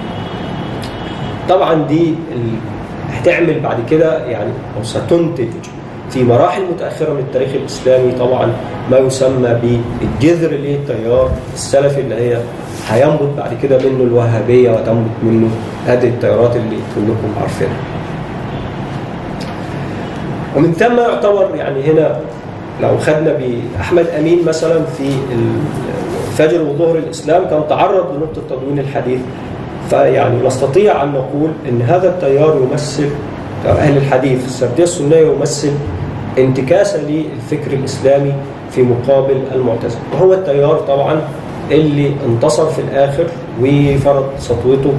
طبعا دي ال- هتعمل بعد كده يعني او ستنتج في مراحل متاخره من التاريخ الاسلامي طبعا ما يسمى بالجذر للتيار السلفي اللي هي هينبت بعد كده منه الوهابيه وتنبت منه هذه التيارات اللي كلكم عارفينها. ومن ثم يعتبر يعني هنا لو خدنا بأحمد أمين مثلا في الفجر وظهر الإسلام كان تعرض لنقطة تدوين الحديث فيعني نستطيع أن نقول أن هذا التيار يمثل أهل الحديث السردية السنية يمثل انتكاسة للفكر الإسلامي في مقابل المعتزلة وهو التيار طبعا اللي انتصر في الآخر وفرض سطوته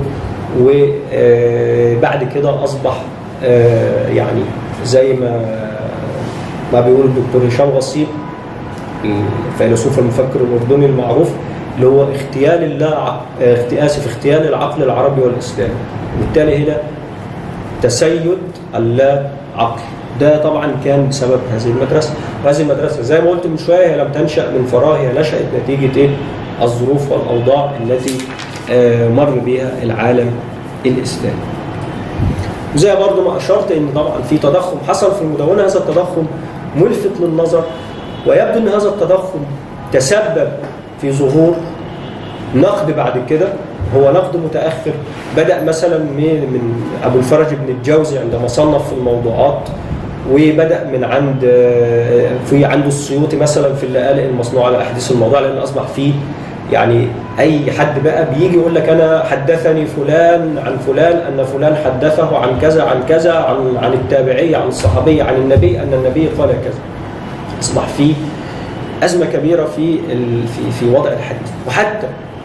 وبعد كده أصبح آه، يعني زي ما ما بيقول الدكتور هشام غصيب الفيلسوف المفكر الأردني المعروف اللي هو اغتيال الله ع- اغت- آسف اغتيال العقل العربي والإسلامي وبالتالي هنا تسيد اللا عقل ده طبعا كان بسبب هذه المدرسة وهذه المدرسة زي ما قلت من شوية هي لم تنشأ من فراغ هي نشأت نتيجة إيه؟ الظروف والأوضاع التي آه، مر بها العالم الإسلامي وزي برضو ما أشرت إن طبعا في تضخم حصل في المدونة هذا التضخم ملفت للنظر ويبدو أن هذا التضخم تسبب في ظهور نقد بعد كده هو نقد متأخر بدأ مثلا من من أبو الفرج بن الجوزي عندما صنف في الموضوعات وبدأ من عند في عنده السيوطي مثلا في اللآلئ المصنوعة على أحاديث الموضوع لأن أصبح فيه يعني أي حد بقى بيجي يقول لك أنا حدثني فلان عن فلان أن فلان حدثه عن كذا عن كذا عن عن التابعي عن الصحابي عن النبي أن النبي قال كذا أصبح فيه أزمة كبيرة في ال- في في وضع الحديث وحتى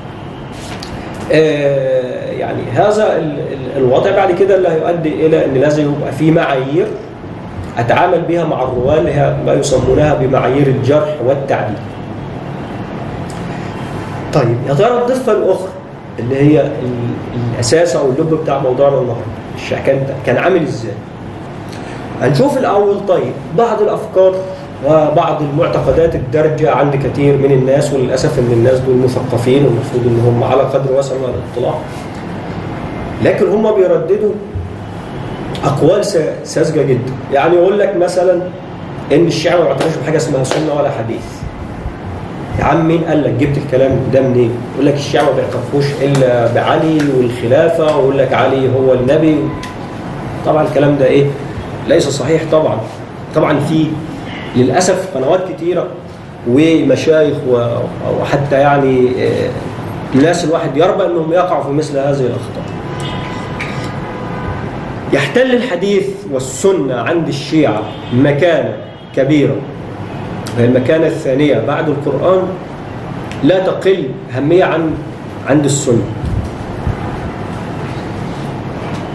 آه، يعني هذا ال- ال- الوضع بعد كده اللي هيؤدي الى ان لازم يبقى في معايير اتعامل بها مع الرواه اللي هي ما يسمونها بمعايير الجرح والتعديل. طيب يا ترى الضفه الاخرى اللي هي ال- الاساس او اللب بتاع موضوعنا النهارده الشيخ كان كان عامل ازاي؟ هنشوف الاول طيب بعض الافكار وبعض المعتقدات الدارجه عند كثير من الناس وللاسف ان الناس دول مثقفين والمفروض ان هم على قدر واسع من الاطلاع لكن هم بيرددوا اقوال سا- ساذجه جدا يعني يقول لك مثلا ان الشيعه ما بيعترفوش بحاجه اسمها سنه ولا حديث يا عم مين قال لك جبت الكلام ده منين؟ يقول لك الشيعه ما بيعترفوش الا بعلي والخلافه ويقول لك علي هو النبي طبعا الكلام ده ايه؟ ليس صحيح طبعا طبعا في للاسف قنوات كتيره ومشايخ و- وحتى يعني آه، ناس الواحد يربى انهم يقعوا في مثل هذه الاخطاء. يحتل الحديث والسنه عند الشيعه مكانه كبيره وهي المكانه الثانيه بعد القران لا تقل اهميه عن عند السنه.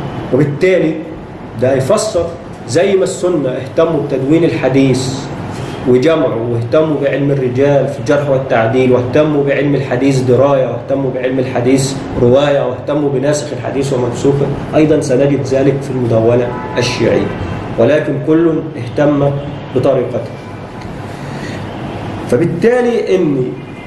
وبالتالي ده يفسر زي ما السنة اهتموا بتدوين الحديث وجمعوا واهتموا بعلم الرجال في الجرح والتعديل واهتموا بعلم الحديث دراية واهتموا بعلم الحديث رواية واهتموا بناسخ الحديث ومنسوخه أيضا سنجد ذلك في المدونة الشيعية ولكن كل اهتم بطريقته فبالتالي ان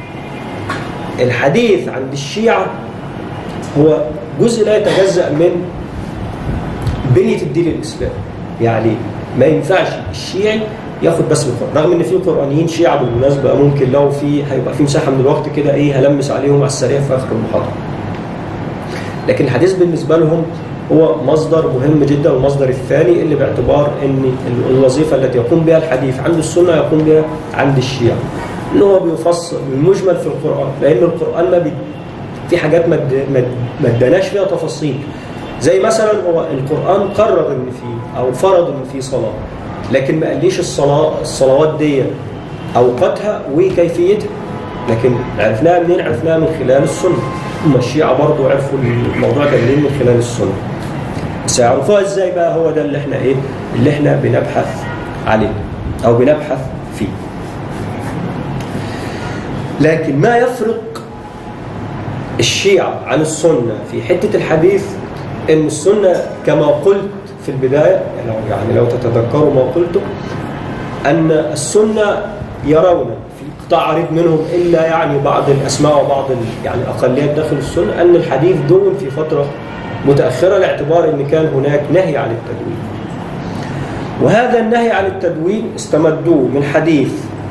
الحديث عند الشيعة هو جزء لا يتجزأ من بنية الدين الإسلامي يعني ما ينفعش الشيعي ياخد بس من القرآن رغم ان في قرآنيين شيعة بالمناسبة ممكن لو في هيبقى في مساحة من الوقت كده ايه هلمس عليهم على السريع في آخر المحاضرة لكن الحديث بالنسبة لهم هو مصدر مهم جدا والمصدر الثاني اللي باعتبار ان الوظيفة التي يقوم بها الحديث عند السنة يقوم بها عند الشيعة ان هو بيفصل المجمل في القرآن لأن القرآن ما بي في حاجات ما اد- ما اد- ما اداناش فيها تفاصيل زي مثلا هو القرآن قرر ان في او فرض ان في صلاة لكن ما قاليش الصلاة الصلوات دي اوقاتها وكيفيتها لكن عرفناها منين؟ عرفناها من خلال السنة هم الشيعة برضو عرفوا الموضوع ده منين من خلال السنة بس يعرفوها ازاي بقى هو ده اللي احنا ايه اللي احنا بنبحث عليه او بنبحث فيه لكن ما يفرق الشيعة عن السنة في حتة الحديث ان السنة كما قلت في البداية يعني لو- يعني لو تتذكروا ما قلته أن السنة يرون في قطاع عريض منهم إلا يعني بعض الأسماء وبعض ال- يعني الأقليات داخل السنة أن الحديث دون في فترة متأخرة لاعتبار أن كان هناك نهي عن التدوين وهذا النهي عن التدوين استمدوه من حديث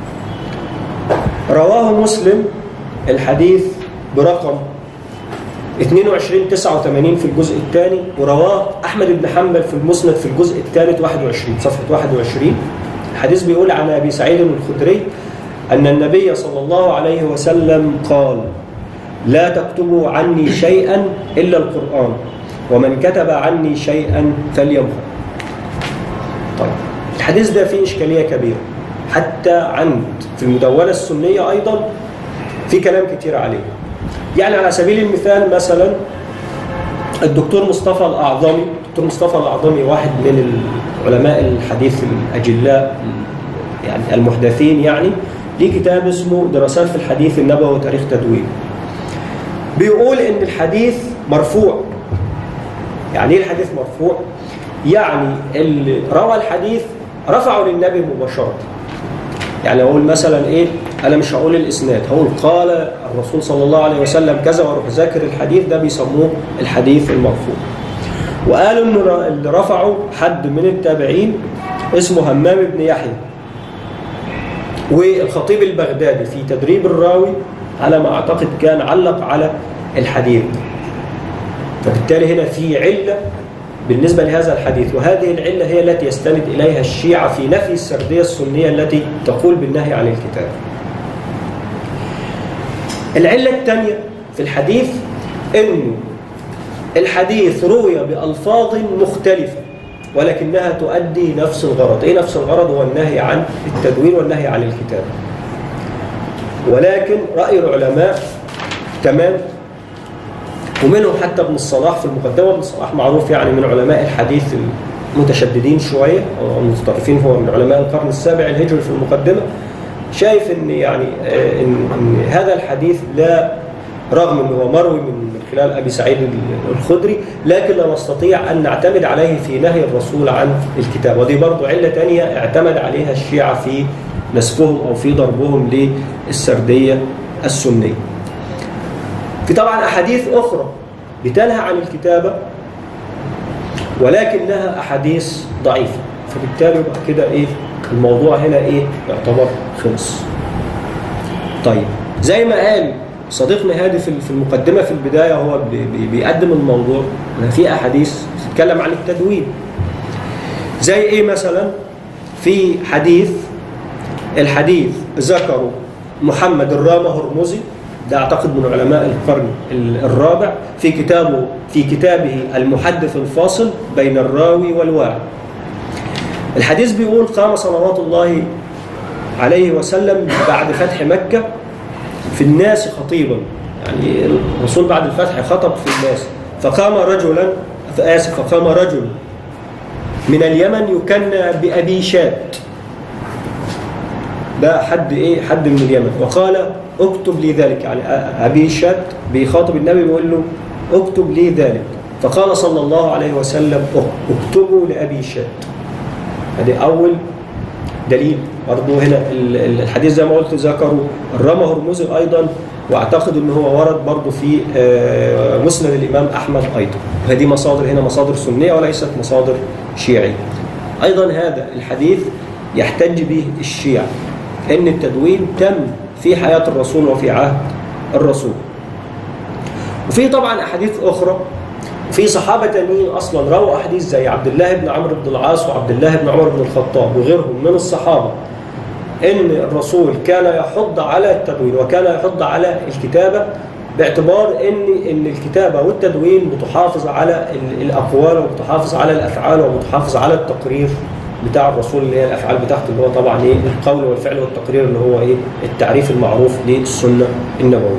رواه مسلم الحديث برقم 22 89 في الجزء الثاني ورواه احمد بن حنبل في المسند في الجزء الثالث 21 صفحه 21 الحديث بيقول عن ابي سعيد الخدري ان النبي صلى الله عليه وسلم قال لا تكتبوا عني شيئا الا القران ومن كتب عني شيئا فليمحو طيب الحديث ده فيه اشكاليه كبيره حتى عند في المدونه السنيه ايضا في كلام كتير عليه يعني على سبيل المثال مثلا الدكتور مصطفى الأعظمي الدكتور مصطفى الأعظمي واحد من علماء الحديث الأجلاء يعني المحدثين يعني ليه كتاب اسمه دراسات في الحديث النبوي وتاريخ تدوين بيقول ان الحديث مرفوع يعني ايه الحديث مرفوع يعني اللي روى الحديث رفعه للنبي مباشره يعني اقول مثلا ايه انا مش هقول الاسناد هقول قال الرسول صلى الله عليه وسلم كذا واروح ذاكر الحديث ده بيسموه الحديث المرفوع وقالوا ان اللي رفعه حد من التابعين اسمه همام بن يحيى والخطيب البغدادي في تدريب الراوي على ما اعتقد كان علق على الحديث فبالتالي هنا في عله بالنسبة لهذا الحديث وهذه العلة هي التي يستند إليها الشيعة في نفي السردية السنية التي تقول بالنهي عن الكتاب العلة الثانية في الحديث أن الحديث روي بألفاظ مختلفة ولكنها تؤدي نفس الغرض إيه نفس الغرض هو النهي عن التدوين والنهي عن الكتاب ولكن رأي العلماء تمام ومنهم حتى ابن الصلاح في المقدمة ابن الصلاح معروف يعني من علماء الحديث المتشددين شوية أو المتطرفين هو من علماء القرن السابع الهجري في المقدمة شايف ان يعني إن, ان هذا الحديث لا رغم انه هو مروي من خلال ابي سعيد الخدري لكن لا نستطيع ان نعتمد عليه في نهي الرسول عن الكتاب ودي برضه عله ثانيه اعتمد عليها الشيعه في نسبهم او في ضربهم للسرديه السنيه. في طبعا احاديث اخرى بتنهى عن الكتابه ولكنها احاديث ضعيفه فبالتالي يبقى كده ايه الموضوع هنا ايه يعتبر خلص طيب زي ما قال صديقنا هادي في المقدمة في البداية هو بيقدم الموضوع في أحاديث تتكلم عن التدوين زي إيه مثلا في حديث الحديث ذكره محمد الرامة هرمزي ده أعتقد من علماء القرن الرابع في كتابه في كتابه المحدث الفاصل بين الراوي والواعي الحديث بيقول قام صلوات الله عليه وسلم بعد فتح مكة في الناس خطيبا يعني الرسول بعد الفتح خطب في الناس فقام رجلا آسف فقام رجل من اليمن يكنى بأبي شات ده حد ايه حد من اليمن وقال اكتب لي ذلك يعني ابي شات بيخاطب النبي بيقول له اكتب لي ذلك فقال صلى الله عليه وسلم اكتبوا لابي شات هذه اول دليل برضه هنا ال- ال- الحديث زي ما قلت ذكروا الرمى هرمزي ايضا واعتقد ان هو ورد برضه في آه، مسند الامام احمد ايضا هذه مصادر هنا مصادر سنيه وليست مصادر شيعيه ايضا هذا الحديث يحتج به الشيعة ان التدوين تم في حياه الرسول وفي عهد الرسول وفي طبعا احاديث اخرى في صحابه تانيين اصلا رووا احاديث زي عبد الله بن عمرو بن العاص وعبد الله بن عمر بن الخطاب وغيرهم من الصحابه ان الرسول كان يحض على التدوين وكان يحض على الكتابه باعتبار ان ان الكتابه والتدوين بتحافظ على ال- الاقوال وبتحافظ على الافعال وبتحافظ على التقرير بتاع الرسول اللي هي الافعال بتاعته اللي هو طبعا ايه القول والفعل والتقرير اللي هو ايه التعريف المعروف للسنه النبويه.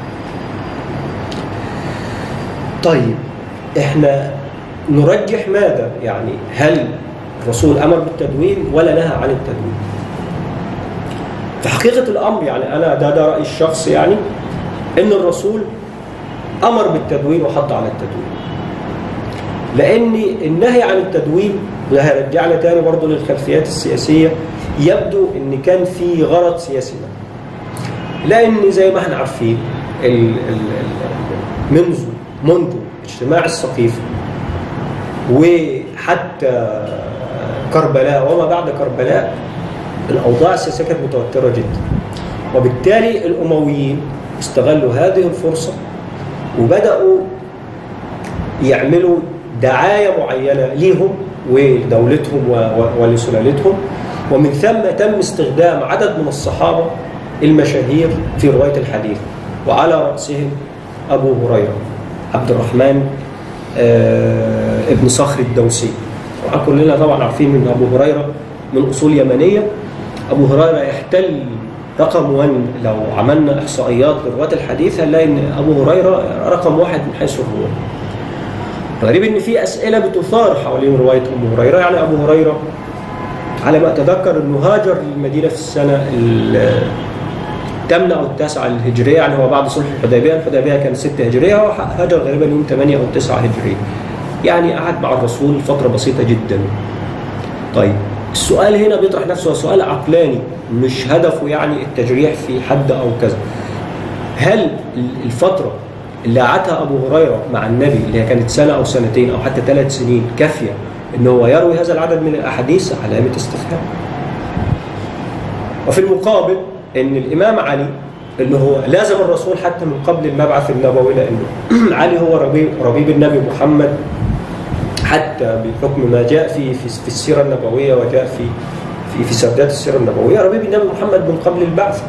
طيب احنا نرجح ماذا؟ يعني هل الرسول امر بالتدوين ولا نهى عن التدوين؟ في حقيقه الامر يعني انا ده ده رايي الشخصي يعني ان الرسول امر بالتدوين وحض على التدوين. لان النهي عن التدوين وده هيرجعنا تاني برضه للخلفيات السياسيه يبدو ان كان في غرض سياسي ده. لان زي ما احنا عارفين ال ال ال منذ منذ اجتماع السقيف وحتى كربلاء وما بعد كربلاء الاوضاع السياسيه كانت متوتره جدا وبالتالي الامويين استغلوا هذه الفرصه وبداوا يعملوا دعايه معينه ليهم ولدولتهم و- و- ولسلالتهم ومن ثم تم استخدام عدد من الصحابه المشاهير في روايه الحديث وعلى راسهم ابو هريره عبد الرحمن آه، ابن صخر الدوسي طبعا كلنا طبعا عارفين ان ابو هريره من اصول يمنيه ابو هريره يحتل رقم 1 لو عملنا احصائيات لرواة الحديث هنلاقي ان ابو هريره رقم واحد من حيث الرواه. غريب ان في اسئله بتثار حوالين روايه ابو هريره يعني ابو هريره على ما اتذكر انه هاجر للمدينه في السنه ال- الثامنه او التاسعه الهجريه يعني هو بعد صلح الحديبيه، الحديبيه كانت 6 هجريه هو هاجر غالبا يوم 8 او 9 هجريه. يعني قعد مع الرسول فتره بسيطه جدا. طيب السؤال هنا بيطرح نفسه هو سؤال عقلاني مش هدفه يعني التجريح في حد او كذا. هل الفتره اللي قعدها ابو هريره مع النبي اللي هي كانت سنه او سنتين او حتى ثلاث سنين كافيه ان هو يروي هذا العدد من الاحاديث علامه استفهام. وفي المقابل ان الامام علي اللي هو لازم الرسول حتى من قبل المبعث النبوي لانه علي هو ربيب, ربيب النبي محمد حتى بحكم ما جاء في في, في السيره النبويه وجاء في في في سردات السيره النبويه ربيب النبي محمد من قبل البعث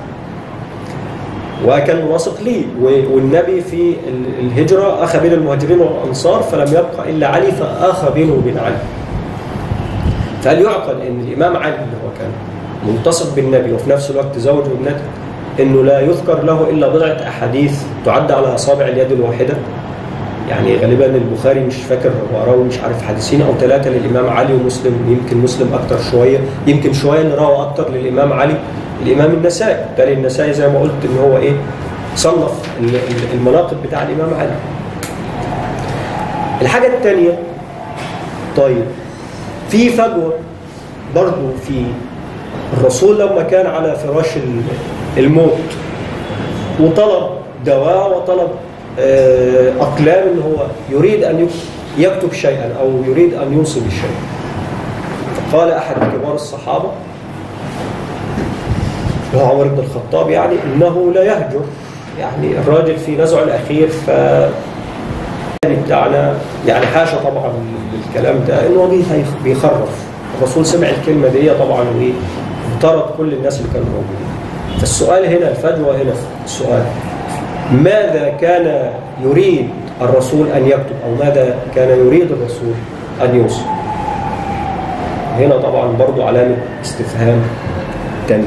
وكان مناسق ليه و- والنبي في ال- الهجره اخى بين المهاجرين والانصار فلم يبقى الا علي فاخى بينه وبين علي فهل يعقل ان الامام علي اللي هو كان ملتصق بالنبي وفي نفس الوقت زوج ابنته انه لا يذكر له الا بضعه احاديث تعد على اصابع اليد الواحده يعني غالبا البخاري مش فاكر هو راوي مش عارف حديثين او ثلاثه للامام علي ومسلم يمكن مسلم اكتر شويه يمكن شويه اللي روى اكتر للامام علي الامام النسائي بالتالي النسائي زي ما قلت ان هو ايه صنف ال- ال- المناقب بتاع الامام علي الحاجه الثانيه طيب في فجوه برضو في الرسول لما كان على فراش ال- الموت وطلب دواء وطلب آه، أقلام إن هو يريد أن يك- يكتب شيئا أو يريد أن يوصي بشيء فقال أحد كبار الصحابة وهو عمر بن الخطاب يعني إنه لا يهجر يعني الراجل في نزعه الأخير ف يعني بتاعنا يعني حاشا طبعا للكلام ده انه بيخ- بيخرف الرسول سمع الكلمه دي طبعا وطرد كل الناس اللي كانوا موجودين فالسؤال هنا الفجوه هنا في السؤال ماذا كان يريد الرسول ان يكتب او ماذا كان يريد الرسول ان يوصي هنا طبعا برضو علامه استفهام تانية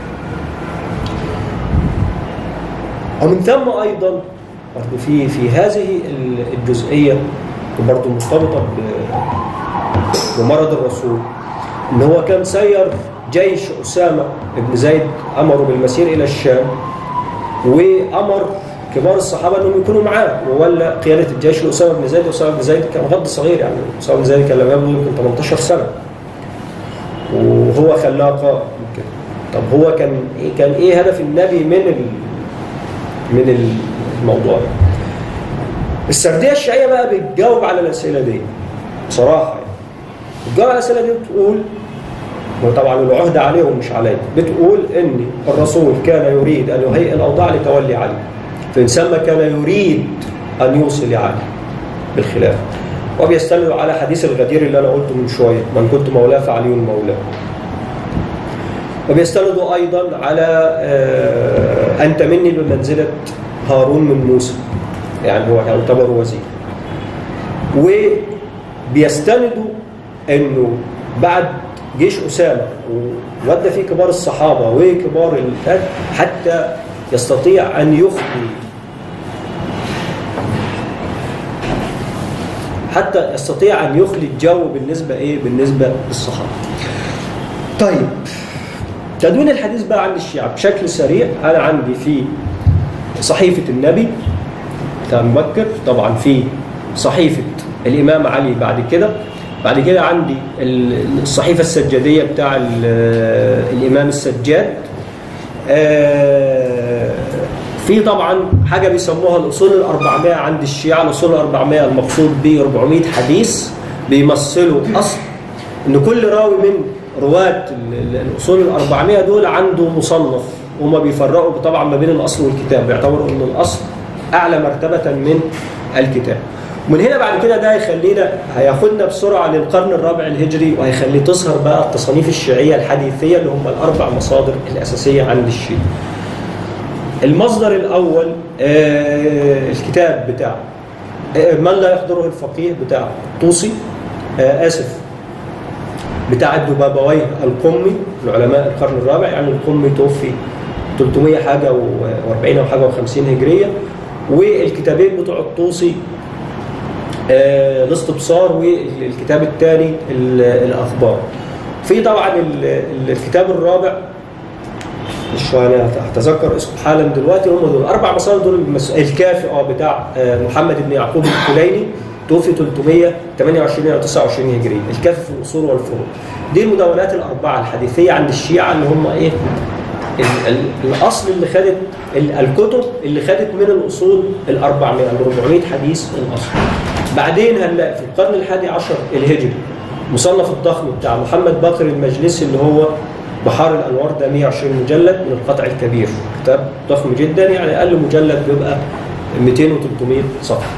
ومن ثم ايضا برضو في في هذه الجزئيه وبرضو مرتبطه ب- بمرض الرسول ان هو كان سير جيش أسامة بن زيد أمروا بالمسير إلى الشام وأمر كبار الصحابة أنهم يكونوا معاه وولى قيادة الجيش لأسامة بن زيد وأسامة بن زيد كان غض صغير يعني أسامة بن زيد كان لما يبلغ يمكن 18 سنة وهو خلاه قائد كده طب هو كان إيه كان إيه هدف النبي من ال من الموضوع ده السردية الشيعية بقى بتجاوب على الأسئلة دي بصراحة يعني بتجاوب على الأسئلة دي بتقول وطبعا العهد عليهم مش علينا بتقول ان الرسول كان يريد ان يهيئ الاوضاع لتولي علي فإنسان ما كان يريد ان يوصل علي بالخلافه وبيستندوا على حديث الغدير اللي انا قلته من شويه من كنت مولاه فعلي مولاه وبيستندوا ايضا على آه، انت مني بمنزله هارون من موسى يعني هو يعتبر وزير وبيستندوا انه بعد جيش أسامة وودى فيه كبار الصحابة وكبار الفات حتى يستطيع أن يخفي حتى يستطيع أن يخلي الجو بالنسبة إيه بالنسبة للصحابة طيب تدوين الحديث بقى عند الشيعة بشكل سريع أنا عندي في صحيفة النبي بتاع مبكر طبعا في صحيفة الإمام علي بعد كده بعد كده عندي الصحيفة السجادية بتاع الإمام السجاد في طبعا حاجة بيسموها الأصول الأربعمائة عند الشيعة الأصول الأربعمائة المقصود ب 400 حديث بيمثلوا أصل إن كل راوي من رواة الأصول الأربعمائة دول عنده مصنف وما بيفرقوا طبعا ما بين الأصل والكتاب بيعتبروا إن الأصل أعلى مرتبة من الكتاب ومن هنا بعد كده ده هيخلينا هياخدنا بسرعه للقرن الرابع الهجري وهيخلي تظهر بقى التصانيف الشيعيه الحديثيه اللي هم الاربع مصادر الاساسيه عند الشيعه. المصدر الاول آه الكتاب بتاع آه من لا يحضره الفقيه بتاع طوسي آه اسف بتاع الدبابويه القمي العلماء القرن الرابع يعني القمي توفي 300 حاجه و40 او حاجه و50 هجريه والكتابين بتوع الطوسي آه الاستبصار والكتاب الثاني الاخبار في طبعا الكتاب الرابع مش انا هتذكر اسمه حالا دلوقتي هم دول اربع مصادر دول الكافي اه بتاع محمد بن يعقوب الكليني توفي 328 او 29 هجري الكافي في الاصول والفروع دي المدونات الاربعه الحديثيه عند الشيعه اللي هم ايه الاصل اللي خدت الكتب اللي خدت من الاصول ال 400 ال 400 حديث الاصل بعدين هنلاقي في القرن الحادي عشر الهجري مصنف الضخم بتاع محمد باقر المجلسي اللي هو بحار الانوار ده 120 مجلد من القطع الكبير كتاب ضخم جدا يعني اقل مجلد بيبقى 200 و300 صفحه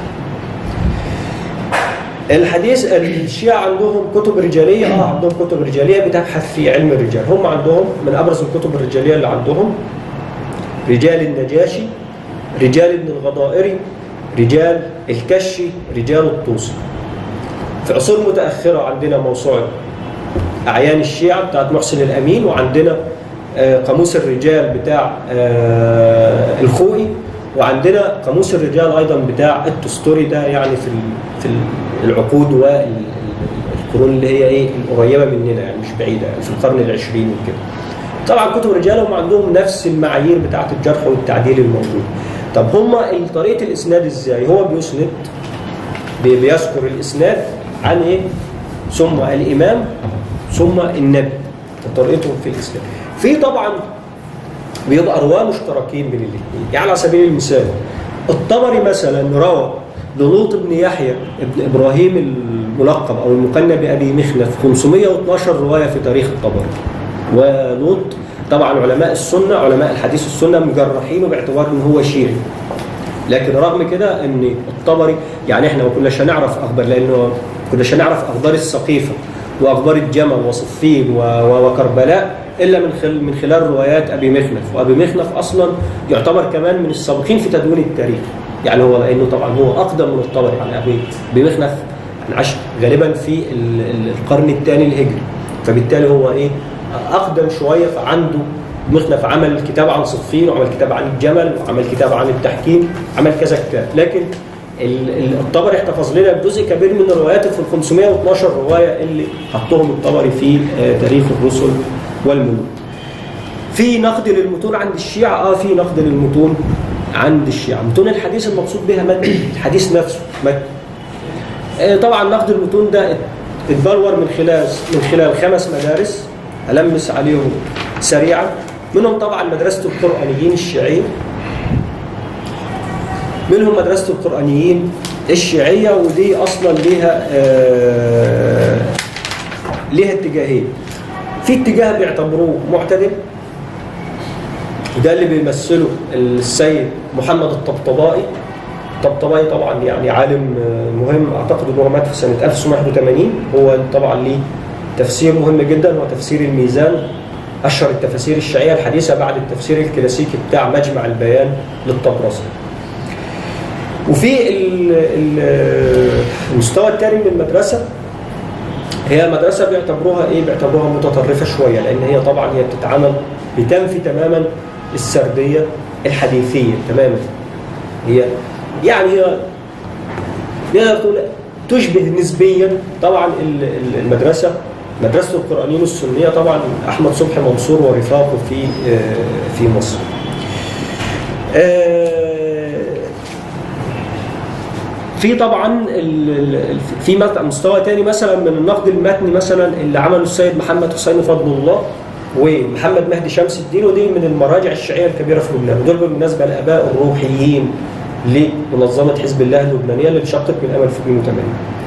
الحديث الشيعة عندهم كتب رجالية اه عندهم كتب رجالية بتبحث في علم الرجال هم عندهم من أبرز الكتب الرجالية اللي عندهم رجال النجاشي رجال ابن الغضائري رجال الكشي رجال الطوسي في عصور متأخرة عندنا موسوعة أعيان الشيعة بتاعت محسن الأمين وعندنا قاموس الرجال بتاع الخوئي وعندنا قاموس الرجال أيضا بتاع التستوري ده يعني في في العقود والقرون اللي هي ايه القريبة مننا يعني مش بعيدة يعني في القرن العشرين وكده طبعا كتب الرجال هم عندهم نفس المعايير بتاعت الجرح والتعديل الموجود طب هم طريقه الاسناد ازاي هو بيسند بيذكر الاسناد عن ايه ثم الامام ثم النبي طريقتهم في الاسناد في طبعا بيبقى رواه مشتركين بين الاثنين يعني على سبيل المثال الطبري مثلا روى للوط بن يحيى ابن ابراهيم الملقب او المكنى بابي مخنف 512 روايه في تاريخ الطبري ولوط طبعا علماء السنة علماء الحديث السنة مجرحينه باعتبار ان هو شيعي لكن رغم كده ان الطبري يعني احنا ما كناش هنعرف اخبار لانه ما كناش هنعرف اخبار السقيفة واخبار الجمل وصفين وكربلاء الا من خلال من خلال روايات ابي مخنف وابي مخنف اصلا يعتبر كمان من السابقين في تدوين التاريخ يعني هو لانه طبعا هو اقدم من الطبري على ابي ابي مخنف عاش غالبا في القرن الثاني الهجري فبالتالي هو ايه اقدم شويه فعنده مخنف عمل كتاب عن صفين وعمل كتاب عن الجمل وعمل كتاب عن التحكيم عمل كذا كتاب لكن الطبري احتفظ لنا بجزء كبير من رواياته في ال 512 روايه اللي حطهم الطبري في تاريخ الرسل والملوك في نقد للمتون عند الشيعة اه في نقد للمتون عند الشيعة متون الحديث المقصود بها متن الحديث نفسه متن آه، طبعا نقد المتون ده اتبلور من خلال من خلال خمس مدارس ألمس عليهم سريعا منهم طبعا مدرسة القرآنيين الشيعية منهم مدرسة القرآنيين الشيعية ودي أصلا ليها آه ليها اتجاهين في اتجاه بيعتبروه معتدل وده اللي بيمثله السيد محمد الطبطبائي الطبطبائي طبعا يعني عالم آه، مهم اعتقد ان هو مات في سنه 1981 هو طبعا ليه تفسير مهم جدا هو تفسير الميزان اشهر التفاسير الشيعيه الحديثه بعد التفسير الكلاسيكي بتاع مجمع البيان للطبرسي. وفي ال- ال- المستوى الثاني من المدرسه هي مدرسه بيعتبروها ايه؟ بيعتبروها متطرفه شويه لان هي طبعا هي بتتعامل بتنفي تماما السرديه الحديثيه تماما. هي يعني هي نقدر تقول تشبه نسبيا طبعا ال- ال- المدرسه مدرسه القرانيين السنيه طبعا احمد صبحي منصور ورفاقه في آه، في مصر. آه، في طبعا ال- ال- في مت- مستوى تاني مثلا من النقد المتني مثلا اللي عمله السيد محمد حسين فضل الله ومحمد مهدي شمس الدين ودي من المراجع الشيعيه الكبيره في لبنان ودول بالمناسبه الاباء الروحيين لمنظمه حزب الله اللبنانيه اللي انشقت من امل في 82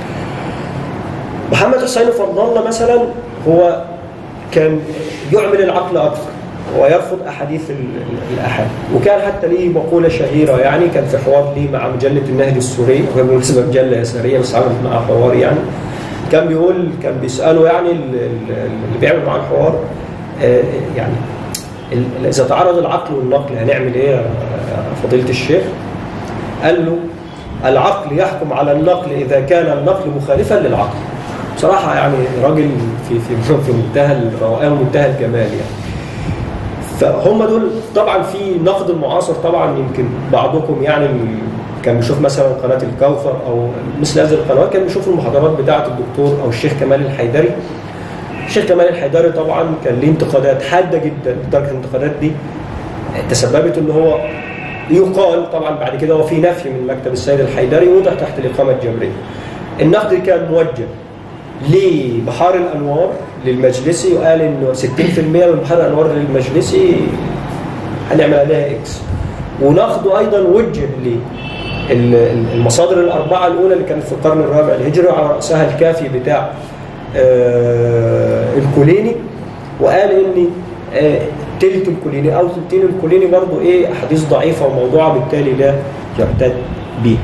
محمد حسين فضل الله مثلا هو كان يعمل العقل اكثر ويرفض احاديث ال- ال- الاحاد وكان حتى ليه مقوله شهيره يعني كان في حوار ليه مع مجله النهج السوري وهي بالمناسبه مجله يساريه بس عملت معاه حوار يعني كان بيقول كان بيساله يعني ال- ال- اللي بيعمل معاه الحوار آه، يعني ال- اذا تعارض العقل والنقل هنعمل ايه يا فضيله الشيخ؟ قال له العقل يحكم على النقل اذا كان النقل مخالفا للعقل. بصراحه يعني راجل في في في منتهى الروقان ومنتهى الجمال يعني. فهم دول طبعا في نقد المعاصر طبعا يمكن بعضكم يعني كان بيشوف مثلا قناه الكوثر او مثل هذه القنوات كان بيشوف المحاضرات بتاعه الدكتور او الشيخ كمال الحيدري الشيخ كمال الحيدري طبعا كان ليه انتقادات حاده جدا لدرجه الانتقادات دي تسببت ان هو يقال طبعا بعد كده هو في نفي من مكتب السيد الحيدري وضع تحت الاقامه الجبريه. النقد كان موجه لبحار الانوار للمجلسي وقال انه 60% من بحار الانوار للمجلسي هنعمل عليها اكس. ونقده ايضا وجه للمصادر الاربعه الاولى اللي كانت في القرن الرابع الهجري وعلى راسها الكافي بتاع آه، الكوليني وقال ان آه، تلت الكوليني او تلتين الكوليني برضو ايه احاديث ضعيفه وموضوعه بالتالي لا يعتد به.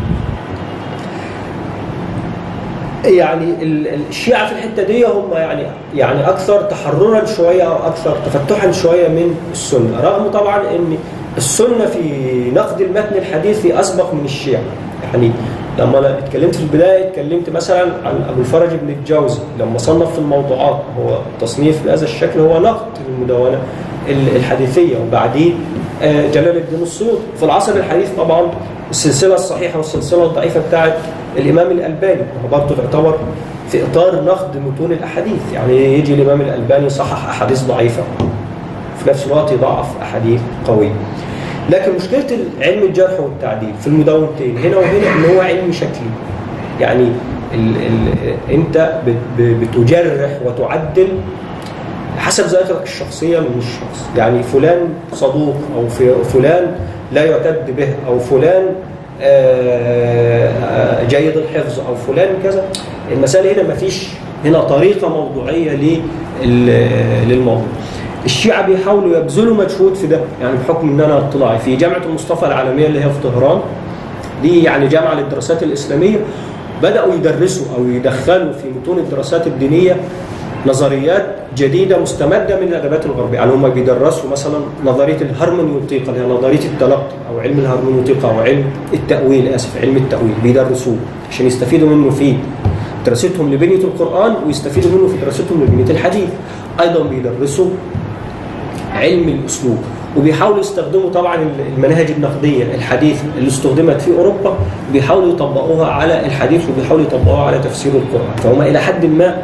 يعني ال- ال- الشيعة في الحتة دي هم يعني يعني أكثر تحررا شوية أو أكثر تفتحا شوية من السنة رغم طبعا أن السنة في نقد المتن الحديثي أسبق من الشيعة يعني لما أنا اتكلمت في البداية اتكلمت مثلا عن أبو الفرج بن الجوزي لما صنف في الموضوعات هو تصنيف بهذا الشكل هو نقد المدونة ال- الحديثية وبعدين آه، جلال الدين السيوطي في العصر الحديث طبعا السلسلة الصحيحة والسلسلة الضعيفة بتاعت الإمام الألباني وهو برضه تعتبر في إطار نقد متون الأحاديث يعني يجي الإمام الألباني يصحح أحاديث ضعيفة في نفس الوقت يضعف أحاديث قوية لكن مشكلة علم الجرح والتعديل في المدونتين هنا وهنا إن هو علم شكلي يعني ال ال أنت بت- ب- بتجرح وتعدل حسب ذاكرتك الشخصية من الشخص يعني فلان صدوق أو في- فلان لا يعتد به أو فلان آه، آه، جيد الحفظ أو فلان كذا المسألة هنا ما فيش هنا طريقة موضوعية لل- للموضوع الشيعة بيحاولوا يبذلوا مجهود في ده يعني بحكم ان انا اطلاعي في جامعة المصطفى العالمية اللي هي في طهران دي يعني جامعة للدراسات الإسلامية بدأوا يدرسوا أو يدخلوا في متون الدراسات الدينية نظريات جديدة مستمدة من الأدبات الغربية يعني هم بيدرسوا مثلا نظرية الهرمنيوتيقا اللي هي نظرية التلقي أو علم الهرمنيوتيقا أو علم التأويل آسف علم التأويل بيدرسوه عشان يستفيدوا منه في دراستهم لبنية القرآن ويستفيدوا منه في دراستهم لبنية الحديث أيضا بيدرسوا علم الاسلوب وبيحاولوا يستخدموا طبعا المناهج النقديه الحديثه اللي استخدمت في اوروبا بيحاولوا يطبقوها على الحديث وبيحاولوا يطبقوها على تفسير القران فهم الى حد ما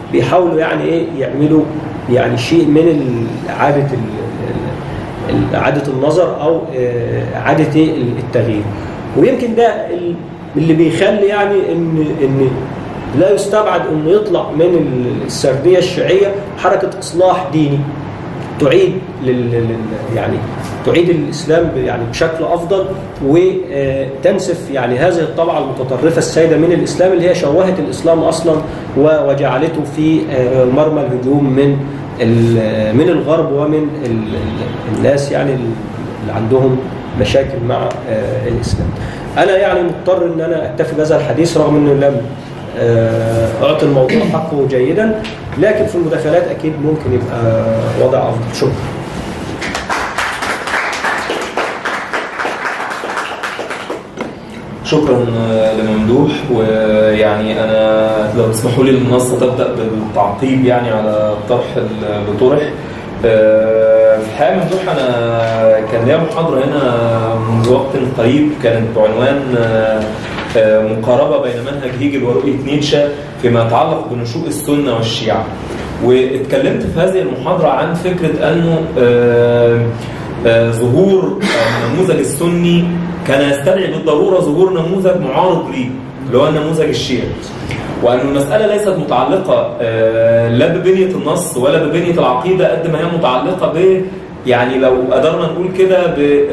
بيحاولوا يعني ايه يعملوا يعني شيء من ال- عاده ال- ال- عاده النظر او آه، عاده ايه التغيير ويمكن ده ال- اللي بيخلي يعني ان ان لا يستبعد انه يطلع من ال- السرديه الشيعيه حركه اصلاح ديني تعيد لل لل- يعني تعيد الاسلام ب- يعني بشكل افضل وتنسف يعني هذه الطبعه المتطرفه السائده من الاسلام اللي هي شوهت الاسلام اصلا و- وجعلته في آه، مرمى الهجوم من ال- من الغرب ومن ال- ال- الناس يعني اللي عندهم مشاكل مع آه، الاسلام. انا يعني مضطر ان انا اكتفي بهذا الحديث رغم انه لم آه، اعطي الموضوع حقه جيدا لكن في المداخلات اكيد ممكن يبقى وضع افضل شكرا. شكرا لممدوح ويعني انا لو تسمحوا لي المنصه تبدا بالتعقيب يعني على الطرح اللي طرح آه، في الحقيقه ممدوح انا كان ليا محاضره هنا منذ وقت قريب كانت بعنوان آه، آه، مقاربه بين منهج هيجل ورؤيه نيتشه فيما يتعلق بنشوء السنه والشيعه واتكلمت في هذه المحاضره عن فكره انه آه، آه، ظهور النموذج السني كان يستدعي بالضروره ظهور نموذج معارض ليه اللي هو النموذج الشيعي وأن المسألة ليست متعلقة آه، لا ببنية النص ولا ببنية العقيدة قد ما هي متعلقة ب يعني لو قدرنا نقول كده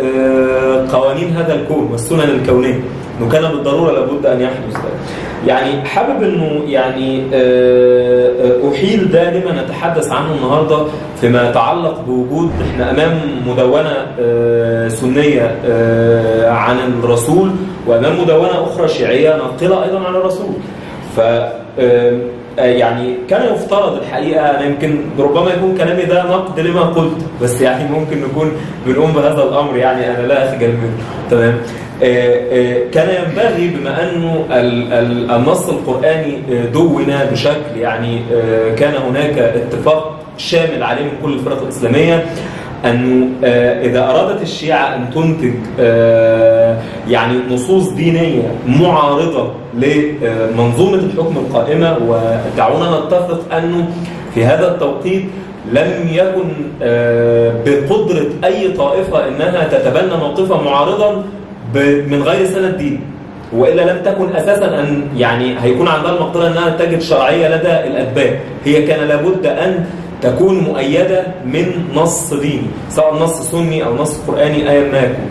بقوانين هذا الكون والسنن الكونية انه كان بالضروره لابد ان يحدث ده. يعني حابب انه يعني آه، آه، احيل ده لما نتحدث عنه النهارده فيما يتعلق بوجود احنا امام مدونه آه، سنيه آه، عن الرسول وامام مدونه اخرى شيعيه ناقله ايضا عن الرسول. ف آه، يعني كان يفترض الحقيقه انا يمكن ربما يكون كلامي ده نقد لما قلت بس يعني ممكن نكون بنقوم بهذا الامر يعني انا لا اخجل منه تمام آه، آه، كان ينبغي بما انه ال- ال- النص القراني آه، دون بشكل يعني آه، كان هناك اتفاق شامل عليه من كل الفرق الاسلاميه انه آه، اذا ارادت الشيعه ان تنتج آه، يعني نصوص دينيه معارضه لمنظومه الحكم القائمه ودعونا نتفق انه في هذا التوقيت لم يكن آه، بقدره اي طائفه انها تتبنى موقفا معارضا ب- من غير سند ديني والا لم تكن اساسا ان يعني هيكون عندها المقدره انها تجد شرعيه لدى الاتباع هي كان لابد ان تكون مؤيده من نص ديني سواء نص سني او نص قراني ايا ما يكون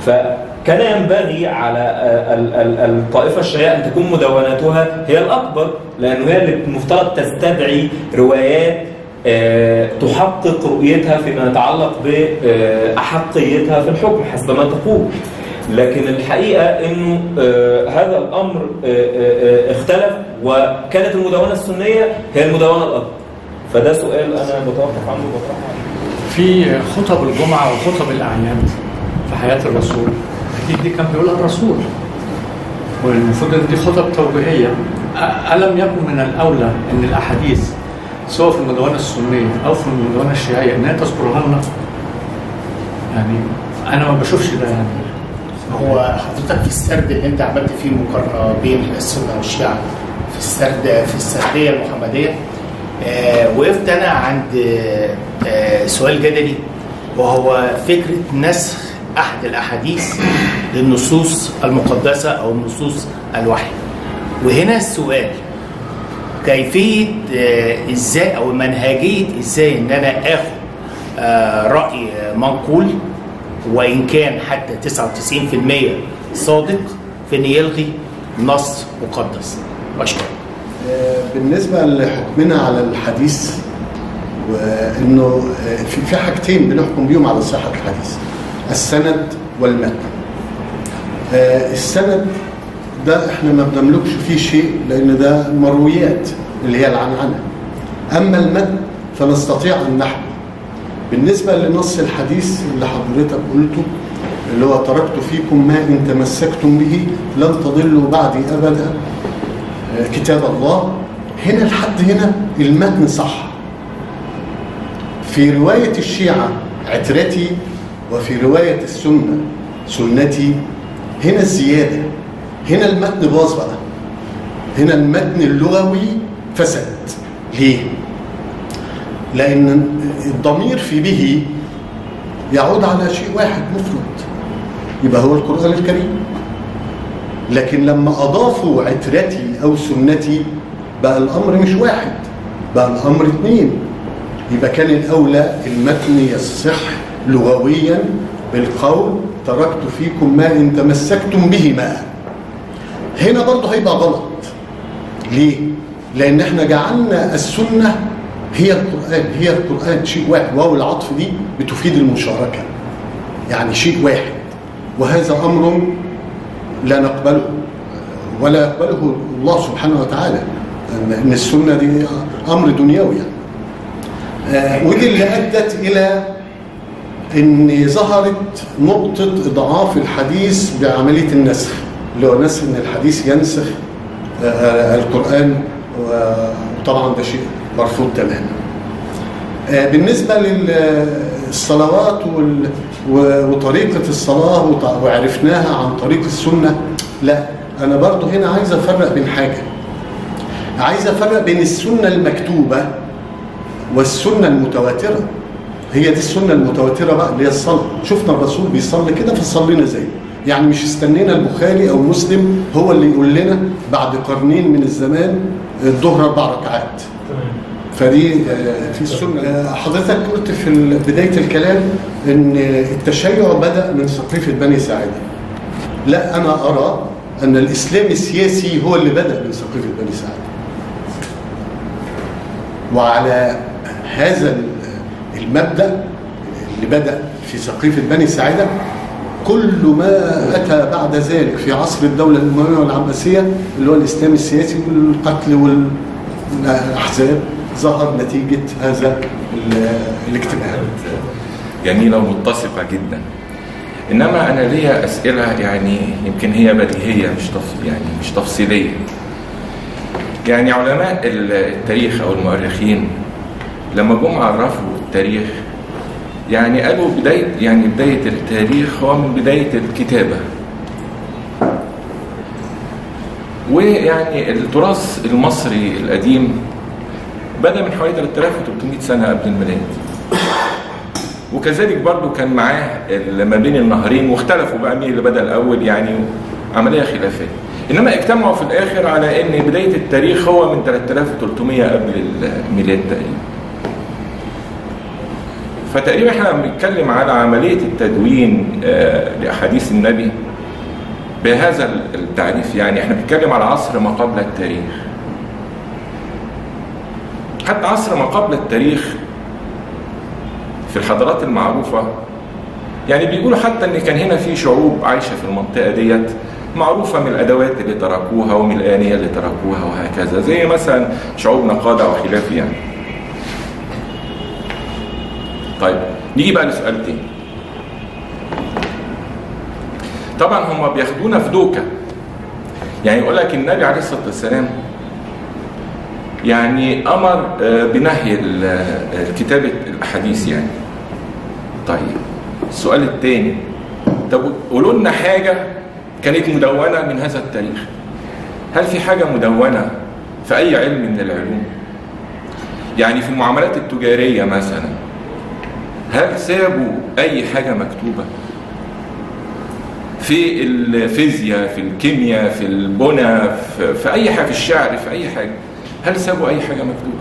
فكان ينبغي على آه، ال- ال- الطائفه الشيعيه ان تكون مدوناتها هي الاكبر لانه هي اللي المفترض تستدعي روايات آه، تحقق رؤيتها فيما يتعلق بأحقيتها في الحكم حسب ما تقول لكن الحقيقة أنه آه، هذا الأمر آه، آه، آه، اختلف وكانت المدونة السنية هي المدونة الأكبر فده سؤال أنا بتوقف عنه وبطرحه في خطب الجمعة وخطب الأعياد في حياة الرسول أكيد دي كان بيقولها الرسول والمفروض إن دي خطب توجيهية أ- ألم يكن من الأولى أن الأحاديث سواء في المدونة السنية أو في المدونة الشيعية إنها تذكرها لنا يعني أنا ما بشوفش ده يعني هو حضرتك في السرد اللي انت عملت فيه مقارنه بين السنه والشيعه في السرد في السرديه المحمديه آه وقفت انا عند آه آه سؤال جدلي وهو فكره نسخ احد الاحاديث للنصوص المقدسه او النصوص الوحي وهنا السؤال كيفيه آه ازاي او منهجيه ازاي ان انا اخد آه راي منقول وان كان حتى 99% صادق في ان يلغي نص مقدس واشكرا بالنسبة لحكمنا على الحديث وانه في في حاجتين بنحكم بيهم على صحة الحديث السند والمتن آه، السند ده احنا ما بنملكش فيه شيء لان ده مرويات اللي هي العنعنة اما المتن فنستطيع ان نحكم بالنسبة لنص الحديث اللي حضرتك قلته اللي هو تركت فيكم ما إن تمسكتم به لن تضلوا بعدي أبدا آه، كتاب الله هنا لحد هنا المتن صح في رواية الشيعة عترتي وفي رواية السنة سنتي هنا الزيادة هنا المتن باظ بقى هنا المتن اللغوي فسد ليه؟ لأن الضمير في به يعود على شيء واحد مفرد يبقى هو القرآن الكريم لكن لما أضافوا عترتي أو سنتي بقى الأمر مش واحد بقى الأمر اثنين يبقى كان الأولى المتن يصح لغويا بالقول تركت فيكم ما إن تمسكتم به ما هنا برضه هيبقى غلط ليه؟ لأن احنا جعلنا السنة هي القرآن هي القرآن شيء واحد واو العطف دي بتفيد المشاركة يعني شيء واحد وهذا أمر لا نقبله ولا يقبله الله سبحانه وتعالى ان السنه دي امر دنيوي يعني. آه ودي اللي ادت الى ان ظهرت نقطه اضعاف الحديث بعمليه النسخ اللي هو نسخ ان الحديث ينسخ آه القران وطبعا ده شيء مرفوض تماما. آه بالنسبه للصلوات وال وطريقة الصلاة وعرفناها عن طريق السنة لا أنا برضو هنا عايز أفرق بين حاجة عايز أفرق بين السنة المكتوبة والسنة المتواترة هي دي السنة المتواترة بقى اللي هي الصلاة شفنا الرسول بيصلي كده فصلينا زيه يعني مش استنينا البخاري أو مسلم هو اللي يقول لنا بعد قرنين من الزمان الظهر أربع ركعات فدي في السنة حضرتك قلت في بداية الكلام ان التشيع بدأ من سقيفة بني ساعدة لا أنا أرى أن الإسلام السياسي هو اللي بدأ من سقيفة بني ساعدة وعلى هذا المبدأ اللي بدأ في سقيفة بني ساعدة كل ما أتى بعد ذلك في عصر الدولة الأموية والعباسية اللي هو الإسلام السياسي والقتل والأحزاب ظهر نتيجة هذا الاجتماع جميلة ومتسقة جدا إنما أنا ليا أسئلة يعني يمكن هي بديهية مش تفصيل يعني مش تفصيلية يعني علماء التاريخ أو المؤرخين لما جم عرفوا التاريخ يعني قالوا بداية يعني بداية التاريخ هو من بداية الكتابة ويعني التراث المصري القديم بدأ من حوالي 3300 سنة قبل الميلاد وكذلك برضو كان معاه ما بين النهرين واختلفوا بقى مين اللي بدأ الأول يعني عملية خلافية إنما اجتمعوا في الآخر على إن بداية التاريخ هو من 3300 قبل الميلاد تقريبا فتقريبا احنا بنتكلم على عملية التدوين لأحاديث النبي بهذا التعريف يعني احنا بنتكلم على عصر ما قبل التاريخ حتى عصر ما قبل التاريخ في الحضارات المعروفة يعني بيقولوا حتى ان كان هنا في شعوب عايشة في المنطقة ديت معروفة من الأدوات اللي تركوها ومن الآنية اللي تركوها وهكذا زي مثلا شعوب نقادة وخلاف يعني طيب نيجي بقى لسؤال تاني طبعا هم بياخدونا في دوكة يعني يقول لك النبي عليه الصلاة والسلام يعني امر بنهي كتابه الاحاديث يعني طيب السؤال الثاني طب قولوا لنا حاجه كانت مدونه من هذا التاريخ هل في حاجه مدونه في اي علم من العلوم يعني في المعاملات التجاريه مثلا هل سابوا اي حاجه مكتوبه في الفيزياء في الكيمياء في البنى في, في اي حاجه في الشعر في اي حاجه هل سابوا اي حاجه مكتوبه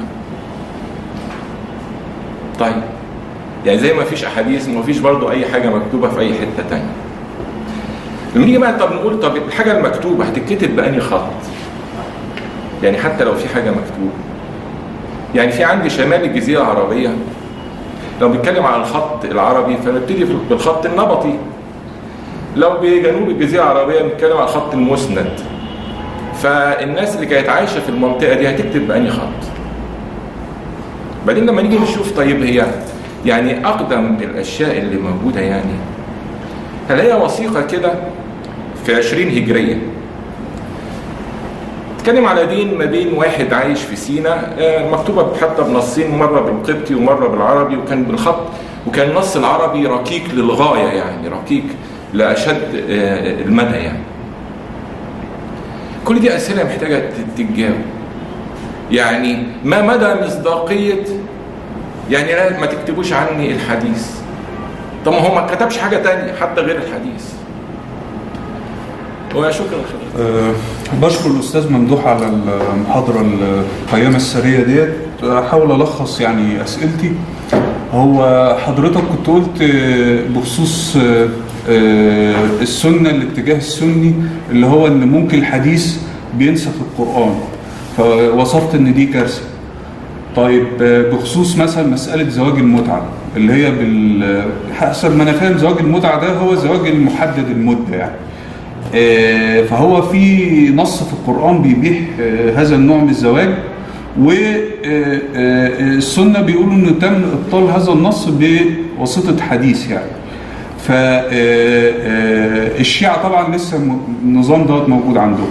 طيب يعني زي ما فيش احاديث ما فيش برضو اي حاجه مكتوبه في اي حته تانية لما نيجي بقى طب نقول طب الحاجه المكتوبه هتتكتب باني خط يعني حتى لو في حاجه مكتوبه يعني في عندي شمال الجزيره العربيه لو بيتكلم على الخط العربي فنبتدي بالخط النبطي لو بجنوب الجزيره العربيه بنتكلم على الخط المسند فالناس اللي كانت عايشه في المنطقه دي هتكتب باني خط بعدين لما نيجي نشوف طيب هي يعني اقدم الاشياء اللي موجوده يعني هل هي وثيقه كده في 20 هجريه تتكلم على دين ما بين واحد عايش في سينا مكتوبه حتى بنصين مره بالقبطي ومره بالعربي وكان بالخط وكان النص العربي ركيك للغايه يعني ركيك لاشد المدى يعني كل دي اسئله محتاجه تتجاوب يعني ما مدى مصداقيه يعني لا ما تكتبوش عني الحديث طب ما هو ما كتبش حاجه تانية حتى غير الحديث وشكرا لحضرتك أه بشكر الاستاذ ممدوح على المحاضره القيمه السريه ديت احاول الخص يعني اسئلتي هو حضرتك كنت قلت آه، بخصوص آه، آه، السنه الاتجاه السني اللي هو ان ممكن الحديث بينسخ القران فوصفت ان دي كارثه طيب آه، بخصوص مثلا مساله زواج المتعه اللي هي بال حسب ما انا فاهم زواج المتعه ده هو الزواج المحدد المده يعني آه، فهو في نص في القرآن بيبيح آه، هذا النوع من الزواج والسنة بيقولوا انه تم ابطال هذا النص بواسطة حديث يعني فالشيعة طبعا لسه م- النظام دوت موجود عندهم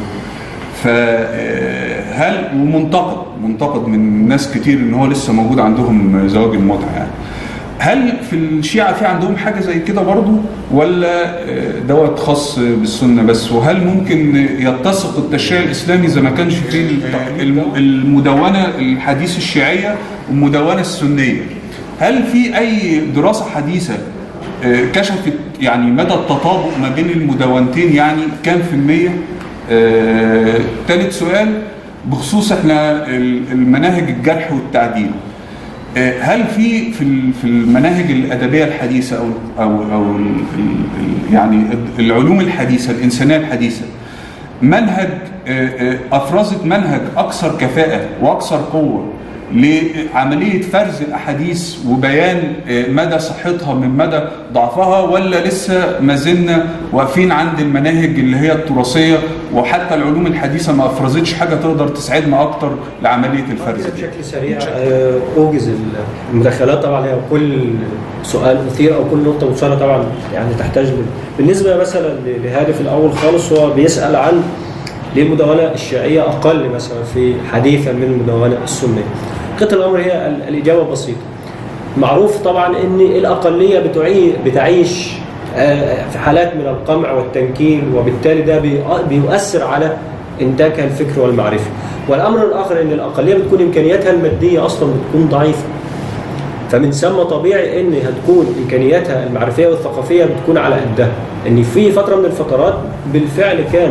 فهل ومنتقد منتقد من ناس كتير ان هو لسه موجود عندهم زواج المتعة يعني هل في الشيعة في عندهم حاجة زي كده برضو ولا آه، دوت خاص بالسنة بس وهل ممكن يتسق التشريع الإسلامي إذا ما كانش في الت- الم- المدونة الحديث الشيعية والمدونة السنية هل في أي دراسة حديثة آه، كشفت يعني مدى التطابق ما بين المدونتين يعني كام في المية آه، تالت سؤال بخصوص احنا ال- المناهج الجرح والتعديل آه، هل في في ال- في المناهج الادبيه الحديثه او او او ال- ال- يعني العلوم الحديثه الانسانيه الحديثه منهج آه، آه، افرزت منهج اكثر كفاءه واكثر قوه لعمليه فرز الاحاديث وبيان آه، مدى صحتها من مدى ضعفها ولا لسه ما زلنا واقفين عند المناهج اللي هي التراثيه وحتى العلوم الحديثه ما افرزتش حاجه تقدر تساعدنا اكتر لعمليه الفرز دي بشكل سريع آه، اوجز المداخلات طبعا هي كل سؤال مثير او كل نقطه مثيره طبعا يعني تحتاج ل- بالنسبه مثلا ل- لهادف الاول خالص هو بيسال عن ليه المدونه الشيعيه اقل مثلا في حديثا من المدونه السنيه. حقيقه الامر هي ال- الاجابه بسيطه. معروف طبعا ان الاقليه بتعي بتعيش آه، في حالات من القمع والتنكيل وبالتالي ده بي- بيؤثر على انتاجها الفكر والمعرفي والامر الاخر ان الاقليه بتكون امكانياتها الماديه اصلا بتكون ضعيفه فمن ثم طبيعي ان هتكون امكانياتها المعرفيه والثقافيه بتكون على قدها ان في فتره من الفترات بالفعل كان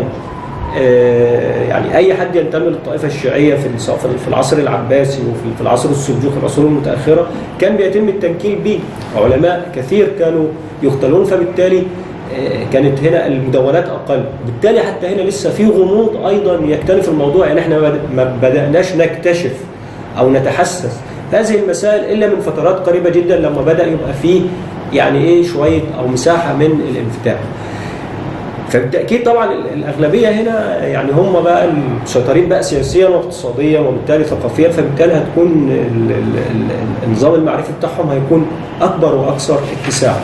آه، يعني اي حد ينتمي للطائفه الشيعيه في الص- في العصر العباسي وفي في العصر السلجوقي العصور المتاخره كان بيتم التنكيل به علماء كثير كانوا يقتلون فبالتالي آه، كانت هنا المدونات اقل بالتالي حتى هنا لسه في غموض ايضا يكتنف الموضوع يعني احنا ما بد- ما بداناش نكتشف او نتحسس هذه المسائل الا من فترات قريبه جدا لما بدا يبقى فيه يعني ايه شويه او مساحه من الانفتاح فبالتاكيد طبعا ال- الاغلبيه هنا يعني هم بقى المسيطرين بقى سياسيا واقتصاديا وبالتالي ثقافيا فبالتالي هتكون ال- ال- ال- النظام المعرفي بتاعهم هيكون اكبر واكثر اتساعا.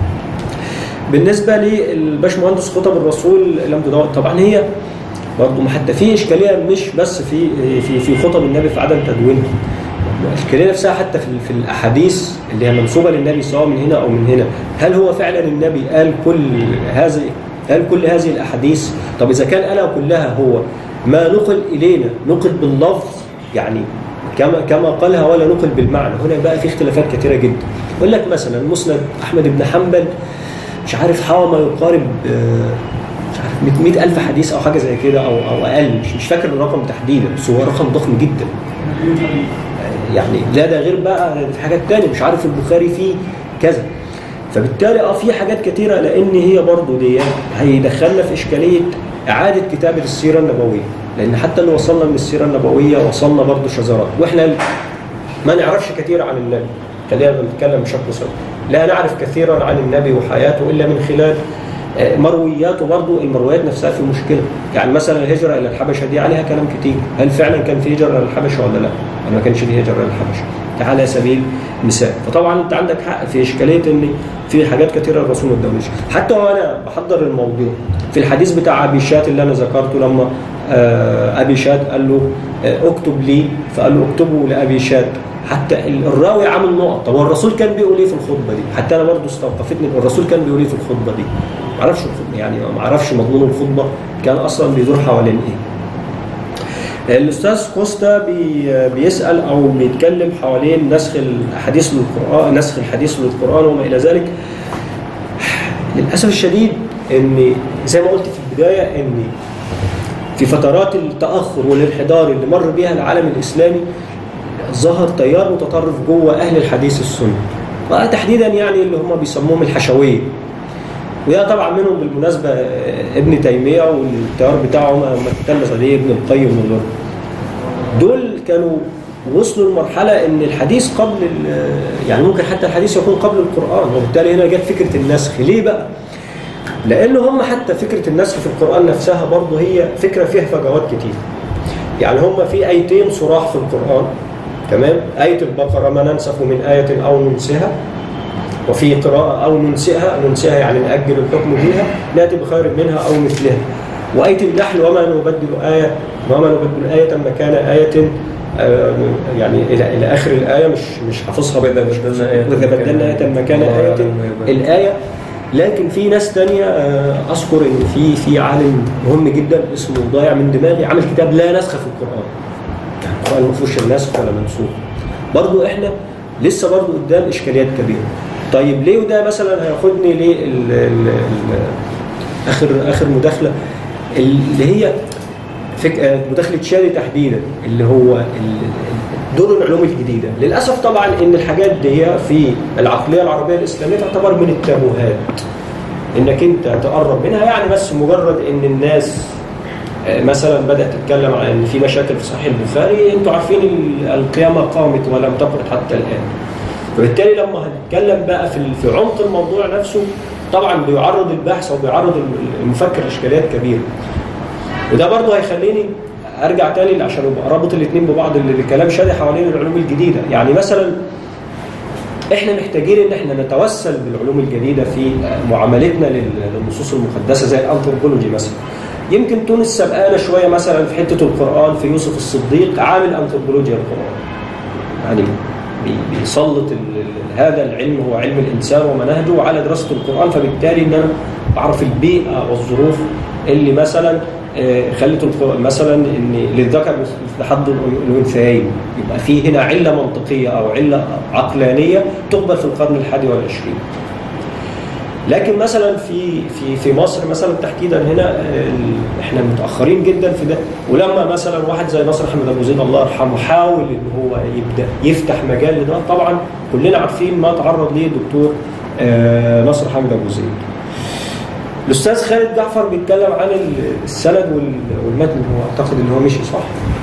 بالنسبه للباشمهندس خطب الرسول لم تدور طبعا هي برضه حتى في اشكاليه مش بس في في في خطب النبي في عدم تدوينها الاشكاليه نفسها حتى في في الاحاديث اللي هي منسوبه للنبي سواء من هنا او من هنا هل هو فعلا النبي قال كل هذه قال كل هذه الاحاديث طب اذا كان قالها كلها هو ما نقل الينا نقل باللفظ يعني كما كما قالها ولا نقل بالمعنى هنا بقى في اختلافات كثيره جدا يقول لك مثلا مسند احمد بن حنبل مش عارف حوى ما يقارب آه، مش عارف 100 ألف حديث أو حاجة زي كده أو أو أقل مش مش فاكر الرقم تحديدا بس هو رقم ضخم جدا يعني لا ده غير بقى في حاجات تانية مش عارف البخاري فيه كذا فبالتالي اه في حاجات كتيرة لأن هي برضه دي هيدخلنا في إشكالية إعادة كتابة السيرة النبوية لأن حتى اللي وصلنا من السيرة النبوية وصلنا برضه شذرات وإحنا ما نعرفش كتير عن النبي خلينا نتكلم بشكل صريح لا نعرف كثيرا عن النبي وحياته إلا من خلال آه، مروياته برضو المرويات نفسها في مشكلة يعني مثلا الهجرة إلى الحبشة دي عليها كلام كتير هل فعلا كان في هجرة إلى الحبشة ولا لا ولا ما كانش في هجرة إلى الحبشة ده على سبيل المثال فطبعا انت عندك حق في اشكاليه ان في حاجات كثيره الرسول ما اداهوش حتى وانا بحضر الموضوع في الحديث بتاع ابي شات اللي انا ذكرته لما آه، ابي شات قال له آه، اكتب لي فقال له اكتبوا لابي شات حتى الراوي عامل نقط طب هو الرسول كان بيقول ايه في الخطبه دي حتى انا برضه استوقفتني الرسول كان بيقول ايه في الخطبه دي ما اعرفش الخطبة- يعني ما اعرفش مضمون الخطبه كان اصلا بيدور حوالين ايه الاستاذ كوستا بي بيسال او بيتكلم حوالين نسخ الاحاديث للقران نسخ الحديث للقران وما الى ذلك للاسف الشديد ان زي ما قلت في البدايه ان في فترات التاخر والانحدار اللي مر بها العالم الاسلامي ظهر تيار متطرف جوه اهل الحديث السني وتحديدا يعني اللي هم بيسموهم الحشويه وده طبعا منهم بالمناسبه ابن تيميه والتيار بتاعهم لما تتلمس عليه ابن القيم وغيره دول كانوا وصلوا لمرحله ان الحديث قبل ال- يعني ممكن حتى الحديث يكون قبل القران وبالتالي هنا جت فكره النسخ ليه بقى؟ لان هم حتى فكره النسخ في القران نفسها برضه هي فكره فيها فجوات كتير يعني هم في ايتين صراح في القران تمام آية البقرة ما ننسخ من آية أو ننسها وفي قراءة أو ننسئها ننسئها يعني نأجل الحكم فيها نأتي بخير منها أو مثلها وآية النحل وما نبدل آية وما نبدل آية مكان آية آه، يعني إلى إلى آخر الآية مش مش حافظها وإذا بدلنا آية وإذا بدلنا آية مكان الله آية أعلم ما يبدل. الآية لكن في ناس تانية آه، أذكر إن في في عالم مهم جدا اسمه ضايع من دماغي عامل كتاب لا نسخ في القرآن يعني القرآن ما فيهوش النسخ ولا منسوخ برضو إحنا لسه برضو قدام إشكاليات كبيرة طيب ليه وده مثلا هياخدني ليه ال- ال- ال- آخر آخر مداخلة اللي هي فك... آه، مداخلة شادي تحديدا اللي هو ال- دور العلوم الجديدة للأسف طبعا إن الحاجات دي في العقلية العربية الإسلامية تعتبر من التابوهات إنك أنت تقرب منها يعني بس مجرد إن الناس آه، مثلا بدأت تتكلم عن إن في مشاكل في صحيح البخاري أنتوا عارفين ال- القيامة قامت ولم تقعد حتى الآن فبالتالي لما هنتكلم بقى في في عمق الموضوع نفسه طبعا بيعرض البحث او بيعرض المفكر اشكاليات كبيره وده برضه هيخليني ارجع تاني عشان ابقى رابط الاثنين ببعض اللي الكلام شادي حوالين العلوم الجديده يعني مثلا احنا محتاجين ان احنا نتوسل بالعلوم الجديده في معاملتنا لل- للنصوص المقدسه زي الانثروبولوجي مثلا يمكن تونس سبقانا شويه مثلا في حته القران في يوسف الصديق عامل انثروبولوجيا القران يعني بي- بيسلط ال- ال- هذا العلم هو علم الانسان ومناهجه على دراسه القران فبالتالي ان انا بعرف البيئه والظروف اللي مثلا آه، خلت القرآن مثلا ان للذكر مثل حظ الانثيين يبقى في هنا عله منطقيه او عله عقلانيه تقبل في القرن الحادي والعشرين. لكن مثلا في في في مصر مثلا تحديدا هنا آه، ال- احنا متاخرين جدا في ده ولما مثلا واحد زي نصر احمد ابو زيد الله يرحمه حاول ان هو يبدا يفتح مجال لده طبعا كلنا عارفين ما تعرض ليه الدكتور آه، نصر حامد ابو زيد. الاستاذ خالد جعفر بيتكلم عن ال- السند وال- والمتن هو اعتقد ان هو مشي صح؟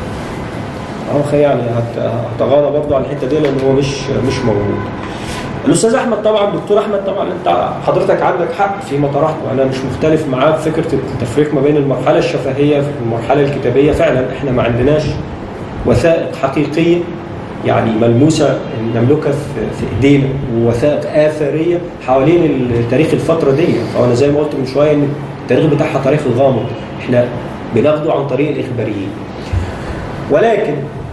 اه أخي يعني هت- هتغاضى برضه عن الحته دي لان هو مش مش موجود. الاستاذ احمد طبعا دكتور احمد طبعا انت حضرتك عندك حق فيما طرحته انا مش مختلف معاه في فكره التفريق ما بين المرحله الشفهيه والمرحله الكتابيه فعلا احنا ما عندناش وثائق حقيقيه يعني ملموسه نملكها في في ايدينا ووثائق اثريه حوالين تاريخ الفتره دي فانا زي ما قلت من شويه ان التاريخ بتاعها تاريخ غامض احنا بناخده عن طريق الاخباريين ولكن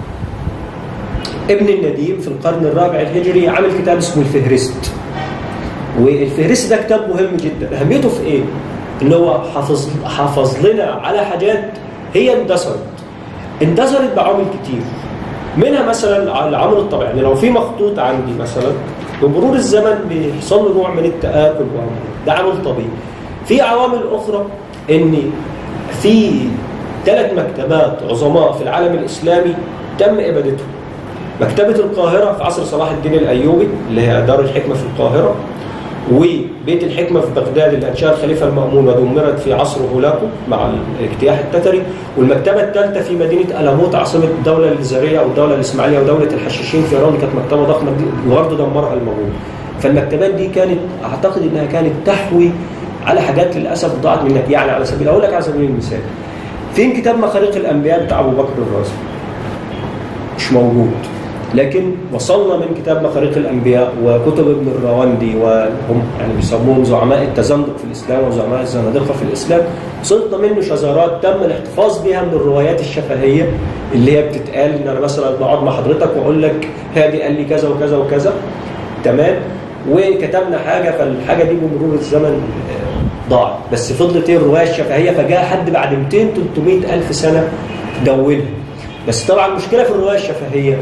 ابن النديم في القرن الرابع الهجري عمل كتاب اسمه الفهرست والفهرست ده كتاب مهم جدا اهميته في ايه ان هو حافظ حافظ لنا على حاجات هي اندثرت اندثرت بعوامل كتير منها مثلا العامل الطبيعي يعني لو في مخطوط عندي مثلا بمرور الزمن بيحصل له نوع من التآكل وعمل. ده عامل طبيعي في عوامل اخرى ان في ثلاث مكتبات عظماء في العالم الاسلامي تم ابادتهم مكتبة القاهرة في عصر صلاح الدين الأيوبي اللي هي دار الحكمة في القاهرة وبيت الحكمة في بغداد اللي أنشأها الخليفة المأمون ودمرت في عصر هولاكو مع الاجتياح التتري والمكتبة الثالثة في مدينة ألاموت عاصمة الدولة الجزائرية أو الدولة الإسماعيلية ودولة الحشاشين في إيران كانت مكتبة ضخمة دي وبرضه دمرها المغول فالمكتبات دي كانت أعتقد إنها كانت تحوي على حاجات للأسف ضاعت منك يعني على سبيل أقول لك على سبيل المثال فين كتاب مخاريق الأنبياء بتاع أبو بكر الرازي مش موجود لكن وصلنا من كتاب مخاريق الانبياء وكتب ابن الراوندي وهم يعني بيسموهم زعماء التزندق في الاسلام وزعماء الزنادقه في الاسلام وصلنا منه شذرات تم الاحتفاظ بها من الروايات الشفهيه اللي هي بتتقال ان انا مثلا بقعد مع حضرتك واقول لك هادي قال لي كذا وكذا وكذا تمام وكتبنا حاجه فالحاجه دي بمرور الزمن آه، ضاعت بس فضلت ايه الروايه الشفهيه فجاء حد بعد 200 300 الف سنه دونها بس طبعا المشكله في الروايه الشفهيه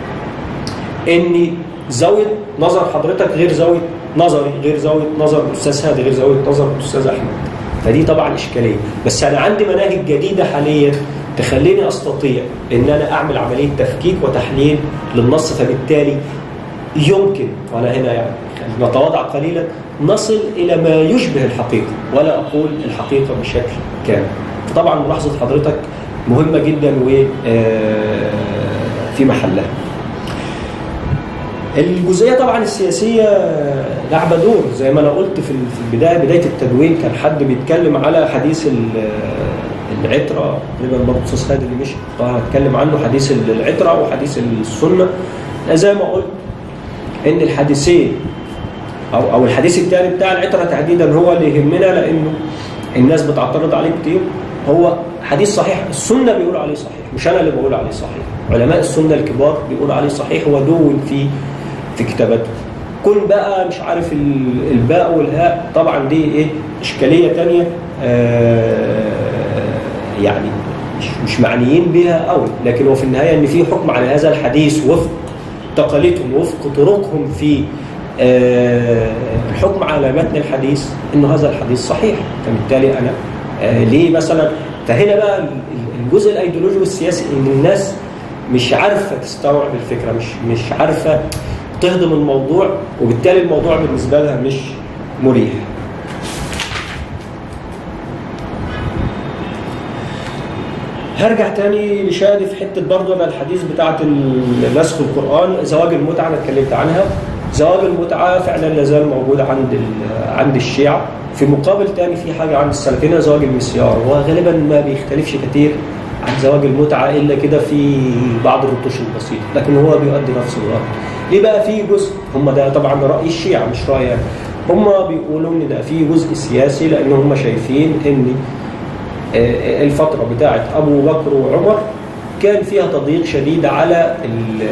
ان زاويه نظر حضرتك غير زاويه نظري غير زاويه نظر الاستاذ هادي غير زاويه نظر الاستاذ احمد فدي طبعا اشكاليه بس انا عندي مناهج جديده حاليا تخليني استطيع ان انا اعمل عمليه تفكيك وتحليل للنص فبالتالي يمكن وانا هنا يعني نتواضع قليلا نصل الى ما يشبه الحقيقه ولا اقول الحقيقه بشكل كامل طبعا ملاحظه حضرتك مهمه جدا و آه، في محلها الجزئيه طبعا السياسيه لعبه دور زي ما انا قلت في في البدايه بدايه التدوين كان حد بيتكلم على حديث ال- العتره تقريبا برضه استاذ خالد اللي مشي طه هتكلم عنه حديث العتره وحديث السنه زي ما قلت ان الحديثين او او الحديث الثاني بتاع العتره تحديدا هو اللي يهمنا لانه الناس بتعترض عليه كتير هو حديث صحيح السنه بيقولوا عليه صحيح مش انا اللي بقول عليه صحيح علماء السنه الكبار بيقولوا عليه صحيح ودون في في كتاباته كل بقى مش عارف ال- الباء والهاء طبعا دي ايه اشكاليه ثانيه يعني مش مش معنيين بها قوي لكن هو في النهايه ان في حكم على هذا الحديث وفق تقاليدهم وفق طرقهم في آه، الحكم على متن الحديث انه هذا الحديث صحيح فبالتالي انا آه، ليه مثلا فهنا بقى ال- ال- الجزء الايديولوجي والسياسي ان الناس مش عارفه تستوعب الفكره مش مش عارفه تهضم الموضوع وبالتالي الموضوع بالنسبه لها مش مريح هرجع تاني لشادي في حته برضه انا الحديث بتاعه ال- نسخ القران زواج المتعه انا اتكلمت عنها زواج المتعه فعلا لا زال موجود عند ال- عند الشيعه في مقابل تاني في حاجه عند السلفيين زواج المسيار وغالبا ما بيختلفش كتير عن زواج المتعه الا كده في بعض الرتوش البسيطه لكن هو بيؤدي نفس الغرض ليه بقى في جزء هم ده طبعا راي الشيعه مش رايي أنا. هم بيقولوا ان ده في جزء سياسي لان هم شايفين ان آه، الفترة بتاعت أبو بكر وعمر كان فيها تضييق شديد على ال-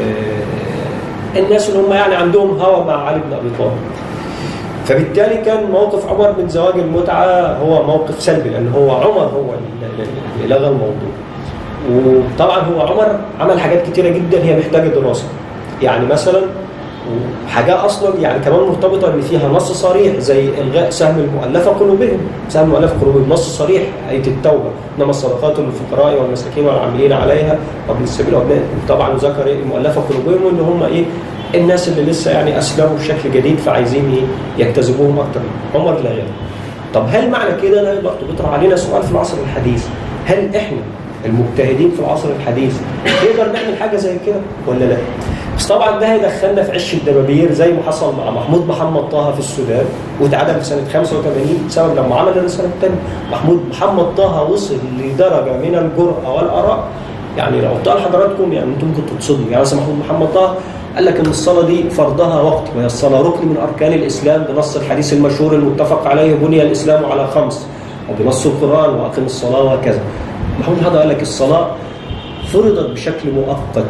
آه، الناس اللي هم يعني عندهم هوى مع علي بن أبي طالب فبالتالي كان موقف عمر من زواج المتعة هو موقف سلبي لأن هو عمر هو اللي اللي لغى الموضوع وطبعا هو عمر عمل حاجات كتيرة جدا هي محتاجة دراسة يعني مثلا حاجة أصلا يعني كمان مرتبطة إن فيها نص صريح زي إلغاء سهم المؤلفة قلوبهم سهم المؤلفة قلوبهم نص صريح آية التوبة إنما الصدقات للفقراء والمساكين والعاملين عليها وابن السبيل وابن طبعا ذكر إيه المؤلفة قلوبهم إن هم إيه الناس اللي لسه يعني أسلموا بشكل جديد فعايزين إيه يجتذبوهم أكتر عمر لا يغني طب هل معنى كده ده برضه بيطرح علينا سؤال في العصر الحديث هل إحنا المجتهدين في العصر الحديث نقدر نعمل حاجة زي كده ولا لا؟ بس طبعا ده هيدخلنا في عش الدبابير زي ما حصل مع محمود محمد طه في السودان واتعدم في سنه 85 بسبب لما عمل الرساله الثانيه محمود محمد طه وصل لدرجه من الجرأه والاراء يعني لو قلت لحضراتكم يعني انتم ممكن تتصدموا يعني مثلا محمود محمد طه قال لك ان الصلاه دي فرضها وقت وهي الصلاه ركن من اركان الاسلام بنص الحديث المشهور المتفق عليه بني الاسلام على خمس وبنص القران واقم الصلاه وهكذا محمود محمد قال لك الصلاه فرضت بشكل مؤقت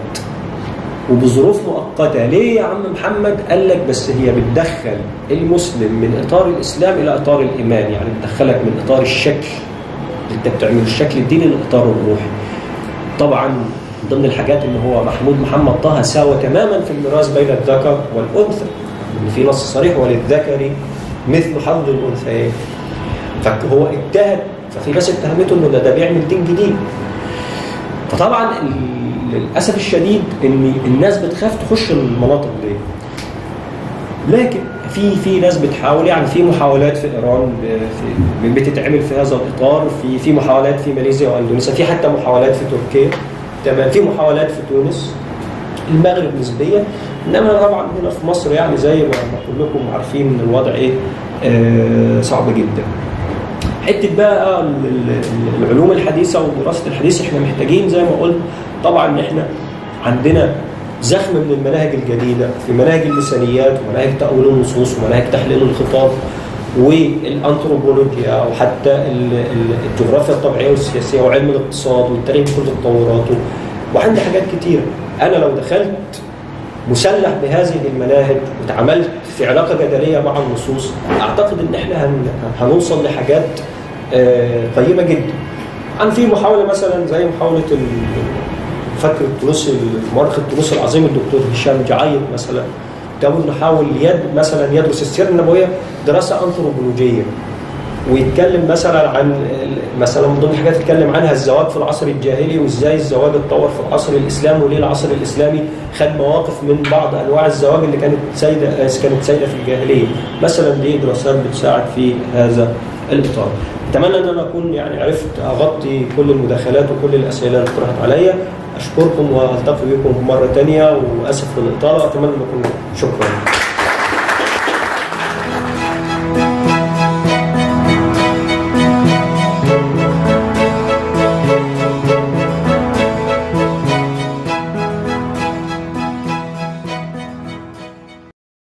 وبظروف مؤقته ليه يا عم محمد قال لك بس هي بتدخل المسلم من اطار الاسلام الى اطار الايمان يعني بتدخلك من اطار الشكل اللي انت بتعمله الشكل الديني لاطار الروحي طبعا من ضمن الحاجات ان هو محمود محمد طه ساوى تماما في الميراث بين الذكر والانثى ان في نص صريح وللذكر مثل حظ الانثيين فهو اجتهد ففي ناس اتهمته انه ده, ده بيعمل دين جديد فطبعا ال- للاسف الشديد ان الناس بتخاف تخش المناطق دي لكن في في ناس بتحاول يعني في محاولات في ايران ب- في بتتعمل في هذا الاطار في في محاولات في ماليزيا واندونيسيا في حتى محاولات في تركيا تمام في محاولات في تونس المغرب نسبيا انما طبعا هنا في مصر يعني زي ما ما كلكم عارفين ان الوضع ايه آه صعب جدا حته بقى ال- ال- العلوم الحديثه ودراسه الحديث احنا محتاجين زي ما قلت طبعا ان احنا عندنا زخم من المناهج الجديده في مناهج اللسانيات ومناهج تاويل النصوص ومناهج تحليل الخطاب والانثروبولوجيا وحتى ال- ال- الجغرافيا الطبيعيه والسياسيه وعلم الاقتصاد والتاريخ بكل تطوراته وعندي حاجات كتيره انا لو دخلت مسلح بهذه المناهج وتعاملت في علاقه جدليه مع النصوص اعتقد ان احنا هن- هنوصل لحاجات آه، قيمه جدا عن في محاوله مثلا زي محاوله ال- المفكر التونسي المؤرخ التونسي العظيم الدكتور هشام جعيد مثلا ده نحاول يد مثلا يدرس السيره النبويه دراسه انثروبولوجيه ويتكلم مثلا عن مثلا من ضمن الحاجات يتكلم عنها الزواج في العصر الجاهلي وازاي الزواج اتطور في العصر الاسلامي وليه العصر الاسلامي خد مواقف من بعض انواع الزواج اللي كانت سيده كانت سيده في الجاهليه مثلا دي دراسات بتساعد في هذا الاطار اتمنى ان انا اكون يعني عرفت اغطي كل المداخلات وكل الاسئله اللي طرحت عليا اشكركم والتقي بكم مره ثانيه واسف للاطاله اتمنى ان اكون شكرا